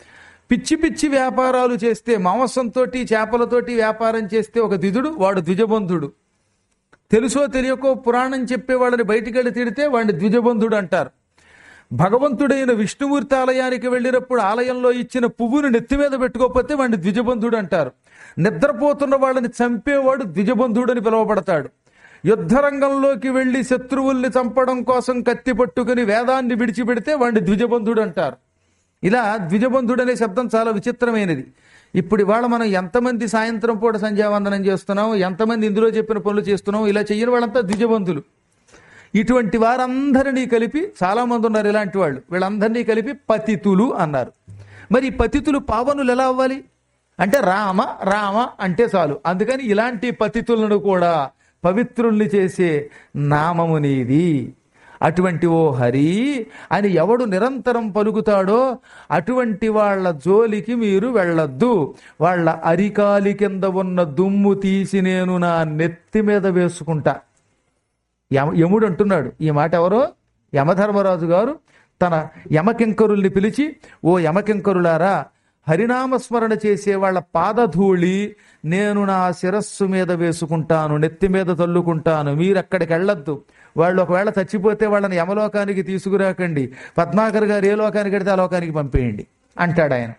పిచ్చి పిచ్చి వ్యాపారాలు చేస్తే మాంసంతో చేపలతోటి వ్యాపారం చేస్తే ఒక ద్విజుడు వాడు ద్విజబంధుడు తెలుసో తెలియకో పురాణం చెప్పే వాళ్ళని బయటికెళ్ళి తిడితే వాడిని ద్విజబంధుడు అంటారు భగవంతుడైన విష్ణుమూర్తి ఆలయానికి వెళ్ళినప్పుడు ఆలయంలో ఇచ్చిన పువ్వును నెత్తి మీద పెట్టుకోకపోతే వాడిని ద్విజబంధుడు అంటారు నిద్రపోతున్న వాళ్ళని చంపేవాడు ద్విజబంధుడు అని పిలువబడతాడు యుద్ధరంగంలోకి వెళ్లి శత్రువుల్ని చంపడం కోసం కత్తి పట్టుకుని వేదాన్ని విడిచిపెడితే వాడిని ద్విజబంధుడు అంటారు ఇలా ద్విజబంధుడు అనే శబ్దం చాలా విచిత్రమైనది ఇప్పుడు ఇవాళ మనం ఎంతమంది సాయంత్రం పూట సంధ్యావందనం చేస్తున్నాం ఎంతమంది ఇందులో చెప్పిన పనులు చేస్తున్నాం ఇలా చెయ్యని వాళ్ళంతా ద్విజబంధులు ఇటువంటి వారందరినీ కలిపి చాలా మంది ఉన్నారు ఇలాంటి వాళ్ళు వీళ్ళందరినీ కలిపి పతితులు అన్నారు మరి ఈ పతితులు పావనులు ఎలా అవ్వాలి అంటే రామ రామ అంటే చాలు అందుకని ఇలాంటి పతితులను కూడా పవిత్రుల్ని చేసే నామము నీది అటువంటి ఓ హరి అని ఎవడు నిరంతరం పలుకుతాడో అటువంటి వాళ్ళ జోలికి మీరు వెళ్ళొద్దు వాళ్ళ అరికాలి కింద ఉన్న దుమ్ము తీసి నేను నా నెత్తి మీద వేసుకుంటా యమ యముడు అంటున్నాడు ఈ మాట ఎవరో యమధర్మరాజు గారు తన యమకింకరుల్ని పిలిచి ఓ యమకింకరులారా హరినామస్మరణ చేసే వాళ్ళ పాదధూళి నేను నా శిరస్సు మీద వేసుకుంటాను నెత్తి మీద తల్లుకుంటాను మీరు అక్కడికి వెళ్ళొద్దు వాళ్ళు ఒకవేళ చచ్చిపోతే వాళ్ళని యమలోకానికి తీసుకురాకండి పద్మాకర్ గారు ఏ లోకానికి వెడితే ఆ లోకానికి పంపేయండి అంటాడు ఆయన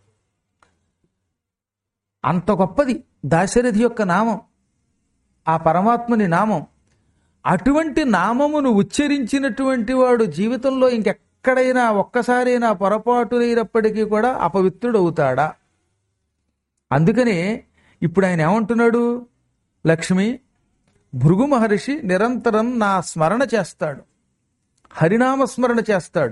అంత గొప్పది దాశరథి యొక్క నామం ఆ పరమాత్మని నామం అటువంటి నామమును ఉచ్చరించినటువంటి వాడు జీవితంలో ఇంకెక్కడైనా ఒక్కసారైనా పొరపాటునైనప్పటికీ కూడా అపవిత్రుడు అవుతాడా అందుకనే ఇప్పుడు ఆయన ఏమంటున్నాడు లక్ష్మి భృగు మహర్షి నిరంతరం నా స్మరణ చేస్తాడు హరినామ స్మరణ చేస్తాడు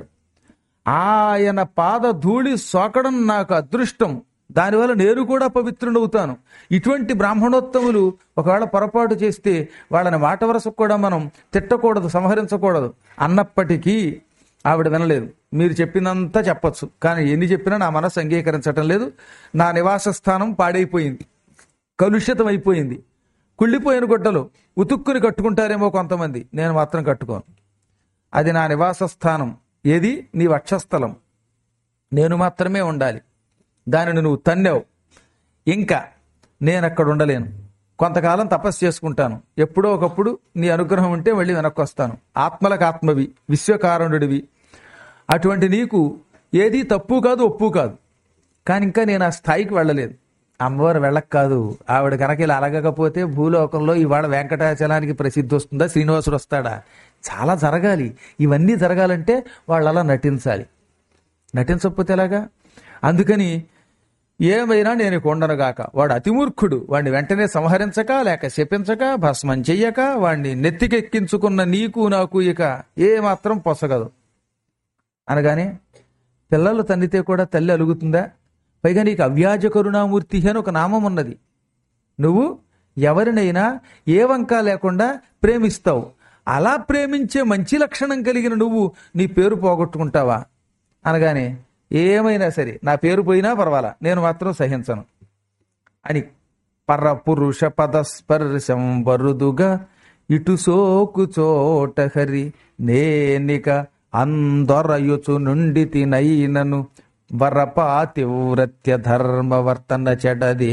ఆయన పాద ధూళి సోకడం నాకు అదృష్టం దానివల్ల నేను కూడా పవిత్రుడవుతాను ఇటువంటి బ్రాహ్మణోత్తములు ఒకవేళ పొరపాటు చేస్తే వాళ్ళని మాట వరసకు కూడా మనం తిట్టకూడదు సంహరించకూడదు అన్నప్పటికీ ఆవిడ వినలేదు మీరు చెప్పినంత చెప్పొచ్చు కానీ ఎన్ని చెప్పినా నా మనసు అంగీకరించటం లేదు నా నివాస స్థానం పాడైపోయింది కలుషితం అయిపోయింది కుళ్ళిపోయిన గుడ్డలు ఉతుక్కుని కట్టుకుంటారేమో కొంతమంది నేను మాత్రం కట్టుకోను అది నా నివాస స్థానం ఏది నీ వక్షస్థలం నేను మాత్రమే ఉండాలి దానిని నువ్వు తన్నావు ఇంకా నేను అక్కడ ఉండలేను కొంతకాలం తపస్సు చేసుకుంటాను ఎప్పుడో ఒకప్పుడు నీ అనుగ్రహం ఉంటే మళ్ళీ వెనక్కి వస్తాను ఆత్మలకు ఆత్మవి విశ్వకారణుడివి అటువంటి నీకు ఏది తప్పు కాదు ఒప్పు కాదు కానీ ఇంకా నేను ఆ స్థాయికి వెళ్ళలేదు అమ్మవారు వెళ్ళక కాదు ఆవిడ కనుక ఇలా అలగకపోతే భూలోకంలో ఇవాళ వెంకటాచలానికి ప్రసిద్ధి వస్తుందా శ్రీనివాసుడు వస్తాడా చాలా జరగాలి ఇవన్నీ జరగాలంటే వాళ్ళు అలా నటించాలి నటించకపోతే ఎలాగా అందుకని ఏమైనా నేను కొండనుగాక వాడు అతిమూర్ఖుడు వాడిని వెంటనే సంహరించక లేక శపించక భస్మం చెయ్యక వాడిని నెత్తికెక్కించుకున్న నీకు నాకు ఇక ఏ మాత్రం పొసగదు అనగానే పిల్లలు తన్నితే కూడా తల్లి అలుగుతుందా పైగా నీకు అవ్యాజ కరుణామూర్తి అని ఒక నామం ఉన్నది నువ్వు ఎవరినైనా ఏ వంక లేకుండా ప్రేమిస్తావు అలా ప్రేమించే మంచి లక్షణం కలిగిన నువ్వు నీ పేరు పోగొట్టుకుంటావా అనగానే ఏమైనా సరే నా పేరు పోయినా పర్వాలా నేను మాత్రం సహించను అని పర్ర పురుష పదస్పర్శం వరుదుగా ఇటు సోకు చోట హరి నేనిక అందొరయుచు నుండి తినైనను వరపాతివ్రత్య ధర్మవర్తన చెడదే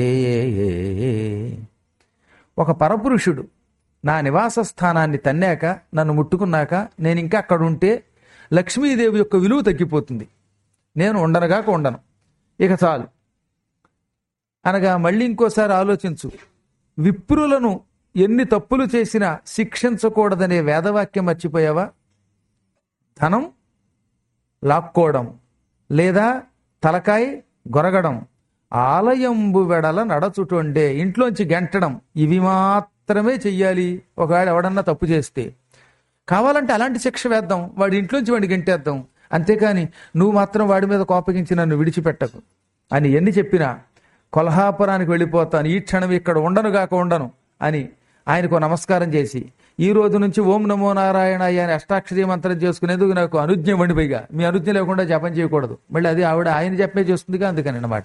ఒక పరపురుషుడు నా నివాస స్థానాన్ని తన్నాక నన్ను ముట్టుకున్నాక నేను ఇంకా అక్కడ ఉంటే లక్ష్మీదేవి యొక్క విలువ తగ్గిపోతుంది నేను ఉండనుగాక ఉండను ఇక చాలు అనగా మళ్ళీ ఇంకోసారి ఆలోచించు విప్రులను ఎన్ని తప్పులు చేసినా శిక్షించకూడదనే వేదవాక్యం మర్చిపోయావా ధనం లాక్కోవడం లేదా తలకాయ గొరగడం ఆలయంబు వెడల నడచుటుండే ఇంట్లోంచి గెంటడం ఇవి మాత్రమే చెయ్యాలి ఒకవేళ ఎవడన్నా తప్పు చేస్తే కావాలంటే అలాంటి శిక్ష వేద్దాం వాడి ఇంట్లోంచి వాడిని గెంటేద్దాం అంతేకాని నువ్వు మాత్రం వాడి మీద కోపగించి నన్ను విడిచిపెట్టకు అని ఎన్ని చెప్పినా కొల్హాపురానికి వెళ్ళిపోతాను ఈ క్షణం ఇక్కడ ఉండను గాక ఉండను అని ఆయనకు నమస్కారం చేసి ఈ రోజు నుంచి ఓం నమో నారాయణ అని అష్టాక్షరీ మంత్రం చేసుకునేందుకు నాకు అనుజ్ఞ ఇవ్వండి పైగా మీ అనుజ్ఞ లేకుండా జపం చేయకూడదు మళ్ళీ అది ఆవిడ ఆయన చెప్పే చేస్తుందిగా అందుకని అన్నమాట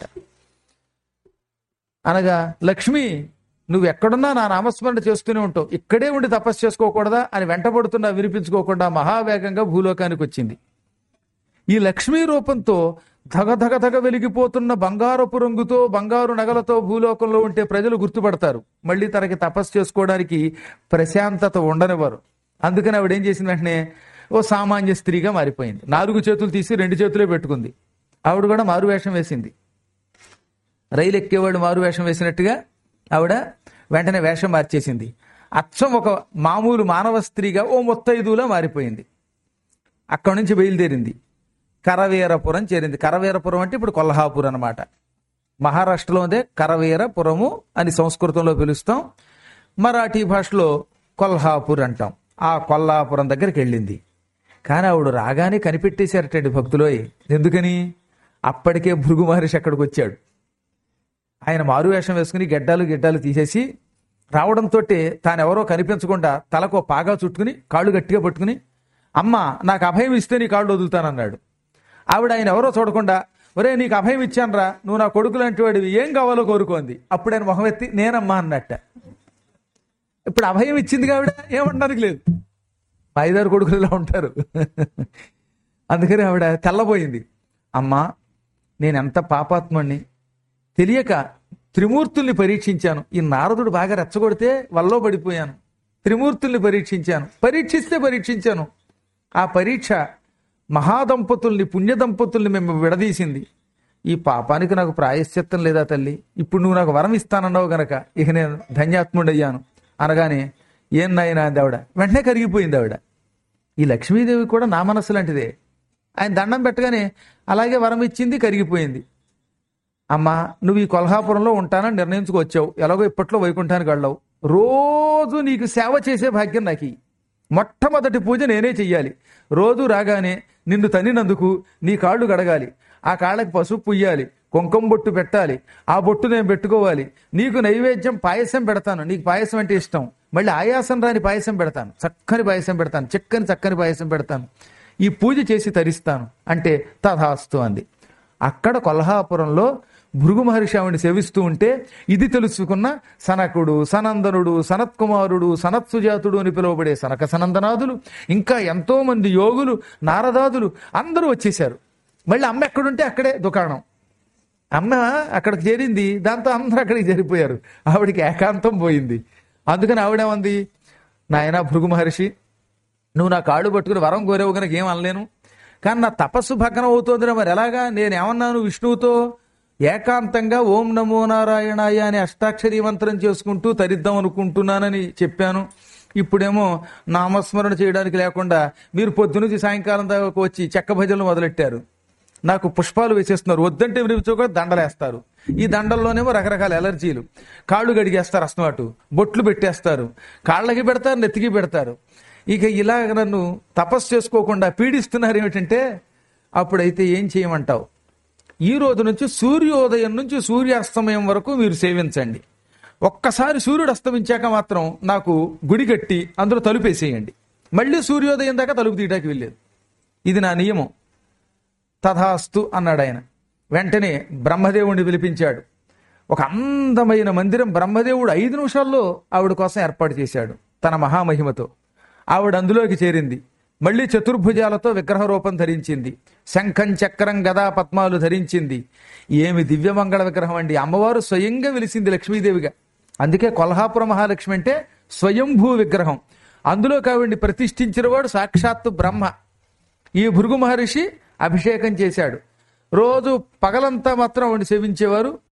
అనగా లక్ష్మి నువ్వు ఎక్కడున్నా నా నామస్మరణ చేస్తూనే ఉంటావు ఇక్కడే ఉండి తపస్సు చేసుకోకూడదా అని వెంటబడుతున్నా వినిపించుకోకుండా మహావేగంగా భూలోకానికి వచ్చింది ఈ లక్ష్మీ రూపంతో ధగ ధగ ధగ వెలిగిపోతున్న బంగారపు రంగుతో బంగారు నగలతో భూలోకంలో ఉంటే ప్రజలు గుర్తుపడతారు మళ్ళీ తనకి తపస్సు చేసుకోవడానికి ప్రశాంతత ఉండనివ్వరు అందుకని ఆవిడ ఏం చేసిన వెంటనే ఓ సామాన్య స్త్రీగా మారిపోయింది నాలుగు చేతులు తీసి రెండు చేతులే పెట్టుకుంది ఆవిడ కూడా మారు వేషం వేసింది రైలు ఎక్కేవాడు మారు వేషం వేసినట్టుగా ఆవిడ వెంటనే వేషం మార్చేసింది అచ్చం ఒక మామూలు మానవ స్త్రీగా ఓ ముత్తైదులా మారిపోయింది అక్కడి నుంచి బయలుదేరింది కరవీరపురం చేరింది కరవీరపురం అంటే ఇప్పుడు కొల్హాపూర్ అనమాట మహారాష్ట్రలో ఉందే కరవీరపురము అని సంస్కృతంలో పిలుస్తాం మరాఠీ భాషలో కొల్హాపూర్ అంటాం ఆ కొల్హాపురం దగ్గరికి వెళ్ళింది కానీ ఆవిడ రాగానే కనిపెట్టేశారటండి భక్తులోయ్ ఎందుకని అప్పటికే భృగు మహర్షి అక్కడికి వచ్చాడు ఆయన మారువేషం వేసుకుని గెడ్డాలు గిడ్డాలు తీసేసి రావడంతో తానెవరో కనిపించకుండా తలకు పాగా చుట్టుకుని కాళ్ళు గట్టిగా పట్టుకుని అమ్మ నాకు అభయం ఇస్తే నీ కాళ్ళు వదులుతానన్నాడు ఆవిడ ఆయన ఎవరో చూడకుండా ఒరే నీకు అభయం ఇచ్చానురా నువ్వు నా కొడుకు లాంటి వాడివి ఏం కావాలో కోరుకోంది అప్పుడు ఆయన మొహం ఎత్తి నేనమ్మా అన్నట్ట ఇప్పుడు అభయం ఇచ్చింది కావిడ ఏమనడానికి లేదు మా ఐదారు కొడుకులు ఇలా ఉంటారు అందుకని ఆవిడ తెల్లబోయింది అమ్మా నేను ఎంత పాపాత్ముణ్ణి తెలియక త్రిమూర్తుల్ని పరీక్షించాను ఈ నారదుడు బాగా రెచ్చగొడితే వల్లో పడిపోయాను త్రిమూర్తుల్ని పరీక్షించాను పరీక్షిస్తే పరీక్షించాను ఆ పరీక్ష మహాదంపతుల్ని పుణ్య దంపతుల్ని మేము విడదీసింది ఈ పాపానికి నాకు ప్రాయశ్చిత్తం లేదా తల్లి ఇప్పుడు నువ్వు నాకు వరం ఇస్తానన్నావు గనక ఇక నేను ధన్యాత్ముడయ్యాను అనగానే ఏం నాయనా అంది ఆవిడ వెంటనే కరిగిపోయింది ఆవిడ ఈ లక్ష్మీదేవి కూడా నా మనస్సు లాంటిదే ఆయన దండం పెట్టగానే అలాగే వరం ఇచ్చింది కరిగిపోయింది అమ్మా నువ్వు ఈ కొల్హాపురంలో ఉంటానని నిర్ణయించుకొచ్చావు ఎలాగో ఇప్పట్లో వైకుంఠానికి వెళ్ళావు రోజు నీకు సేవ చేసే భాగ్యం నాకు ఇయ్యి. మొట్టమొదటి పూజ నేనే చెయ్యాలి రోజు రాగానే నిన్ను తన్నినందుకు నీ కాళ్ళు గడగాలి ఆ కాళ్ళకి పసుపు పుయ్యాలి కుంకుమ బొట్టు పెట్టాలి ఆ బొట్టు నేను పెట్టుకోవాలి నీకు నైవేద్యం పాయసం పెడతాను నీకు పాయసం అంటే ఇష్టం మళ్ళీ ఆయాసం రాని పాయసం పెడతాను చక్కని పాయసం పెడతాను చిక్కని చక్కని పాయసం పెడతాను ఈ పూజ చేసి తరిస్తాను అంటే తథాస్తు అంది అక్కడ కొల్హాపురంలో భృగు మహర్షి ఆవిని సేవిస్తూ ఉంటే ఇది తెలుసుకున్న సనకుడు సనందనుడు సనత్కుమారుడు సనత్సుజాతుడు అని పిలువబడే సనక సనందనాథులు ఇంకా ఎంతో మంది యోగులు నారదాదులు అందరూ వచ్చేశారు మళ్ళీ అమ్మ ఎక్కడుంటే అక్కడే దుకాణం అమ్మ అక్కడికి చేరింది దాంతో అందరూ అక్కడికి చేరిపోయారు ఆవిడికి ఏకాంతం పోయింది అందుకని ఆవిడేమంది నాయన భృగు మహర్షి నువ్వు నా కాళ్ళు పట్టుకుని వరం కోరేవు కనుక ఏం అనలేను కానీ నా తపస్సు భగ్నం అవుతోందిరా మరి ఎలాగా నేను ఏమన్నాను విష్ణువుతో ఏకాంతంగా ఓం నమో నారాయణాయ అనే అష్టాక్షరీ మంత్రం చేసుకుంటూ తరిద్దాం అనుకుంటున్నానని చెప్పాను ఇప్పుడేమో నామస్మరణ చేయడానికి లేకుండా మీరు పొద్దునుంచి సాయంకాలం దాకా వచ్చి చెక్క భజనలు మొదలెట్టారు నాకు పుష్పాలు వేసేస్తున్నారు వద్దంటే వినిపించో కూడా దండలేస్తారు ఈ దండల్లోనేమో రకరకాల ఎలర్జీలు కాళ్ళు గడిగేస్తారు అస్తమాటు బొట్లు పెట్టేస్తారు కాళ్ళకి పెడతారు నెత్తికి పెడతారు ఇక ఇలా నన్ను తపస్సు చేసుకోకుండా పీడిస్తున్నారు ఏమిటంటే అప్పుడైతే ఏం చేయమంటావు ఈ రోజు నుంచి సూర్యోదయం నుంచి సూర్యాస్తమయం వరకు మీరు సేవించండి ఒక్కసారి సూర్యుడు అస్తమించాక మాత్రం నాకు గుడి కట్టి అందులో తలుపేసేయండి మళ్ళీ సూర్యోదయం దాకా తలుపు తీయడానికి వెళ్ళేది ఇది నా నియమం తథాస్తు అన్నాడు ఆయన వెంటనే బ్రహ్మదేవుడిని పిలిపించాడు ఒక అందమైన మందిరం బ్రహ్మదేవుడు ఐదు నిమిషాల్లో ఆవిడ కోసం ఏర్పాటు చేశాడు తన మహామహిమతో ఆవిడ అందులోకి చేరింది మళ్ళీ చతుర్భుజాలతో విగ్రహ రూపం ధరించింది శంఖం చక్రం గదా పద్మాలు ధరించింది ఏమి దివ్యమంగళ విగ్రహం అండి అమ్మవారు స్వయంగా వెలిసింది లక్ష్మీదేవిగా అందుకే కొల్హాపుర మహాలక్ష్మి అంటే స్వయంభూ విగ్రహం అందులో కావిడిని ప్రతిష్ఠించిన వాడు సాక్షాత్తు బ్రహ్మ ఈ భృగు మహర్షి అభిషేకం చేశాడు రోజు పగలంతా మాత్రం ఆవిడని సేవించేవారు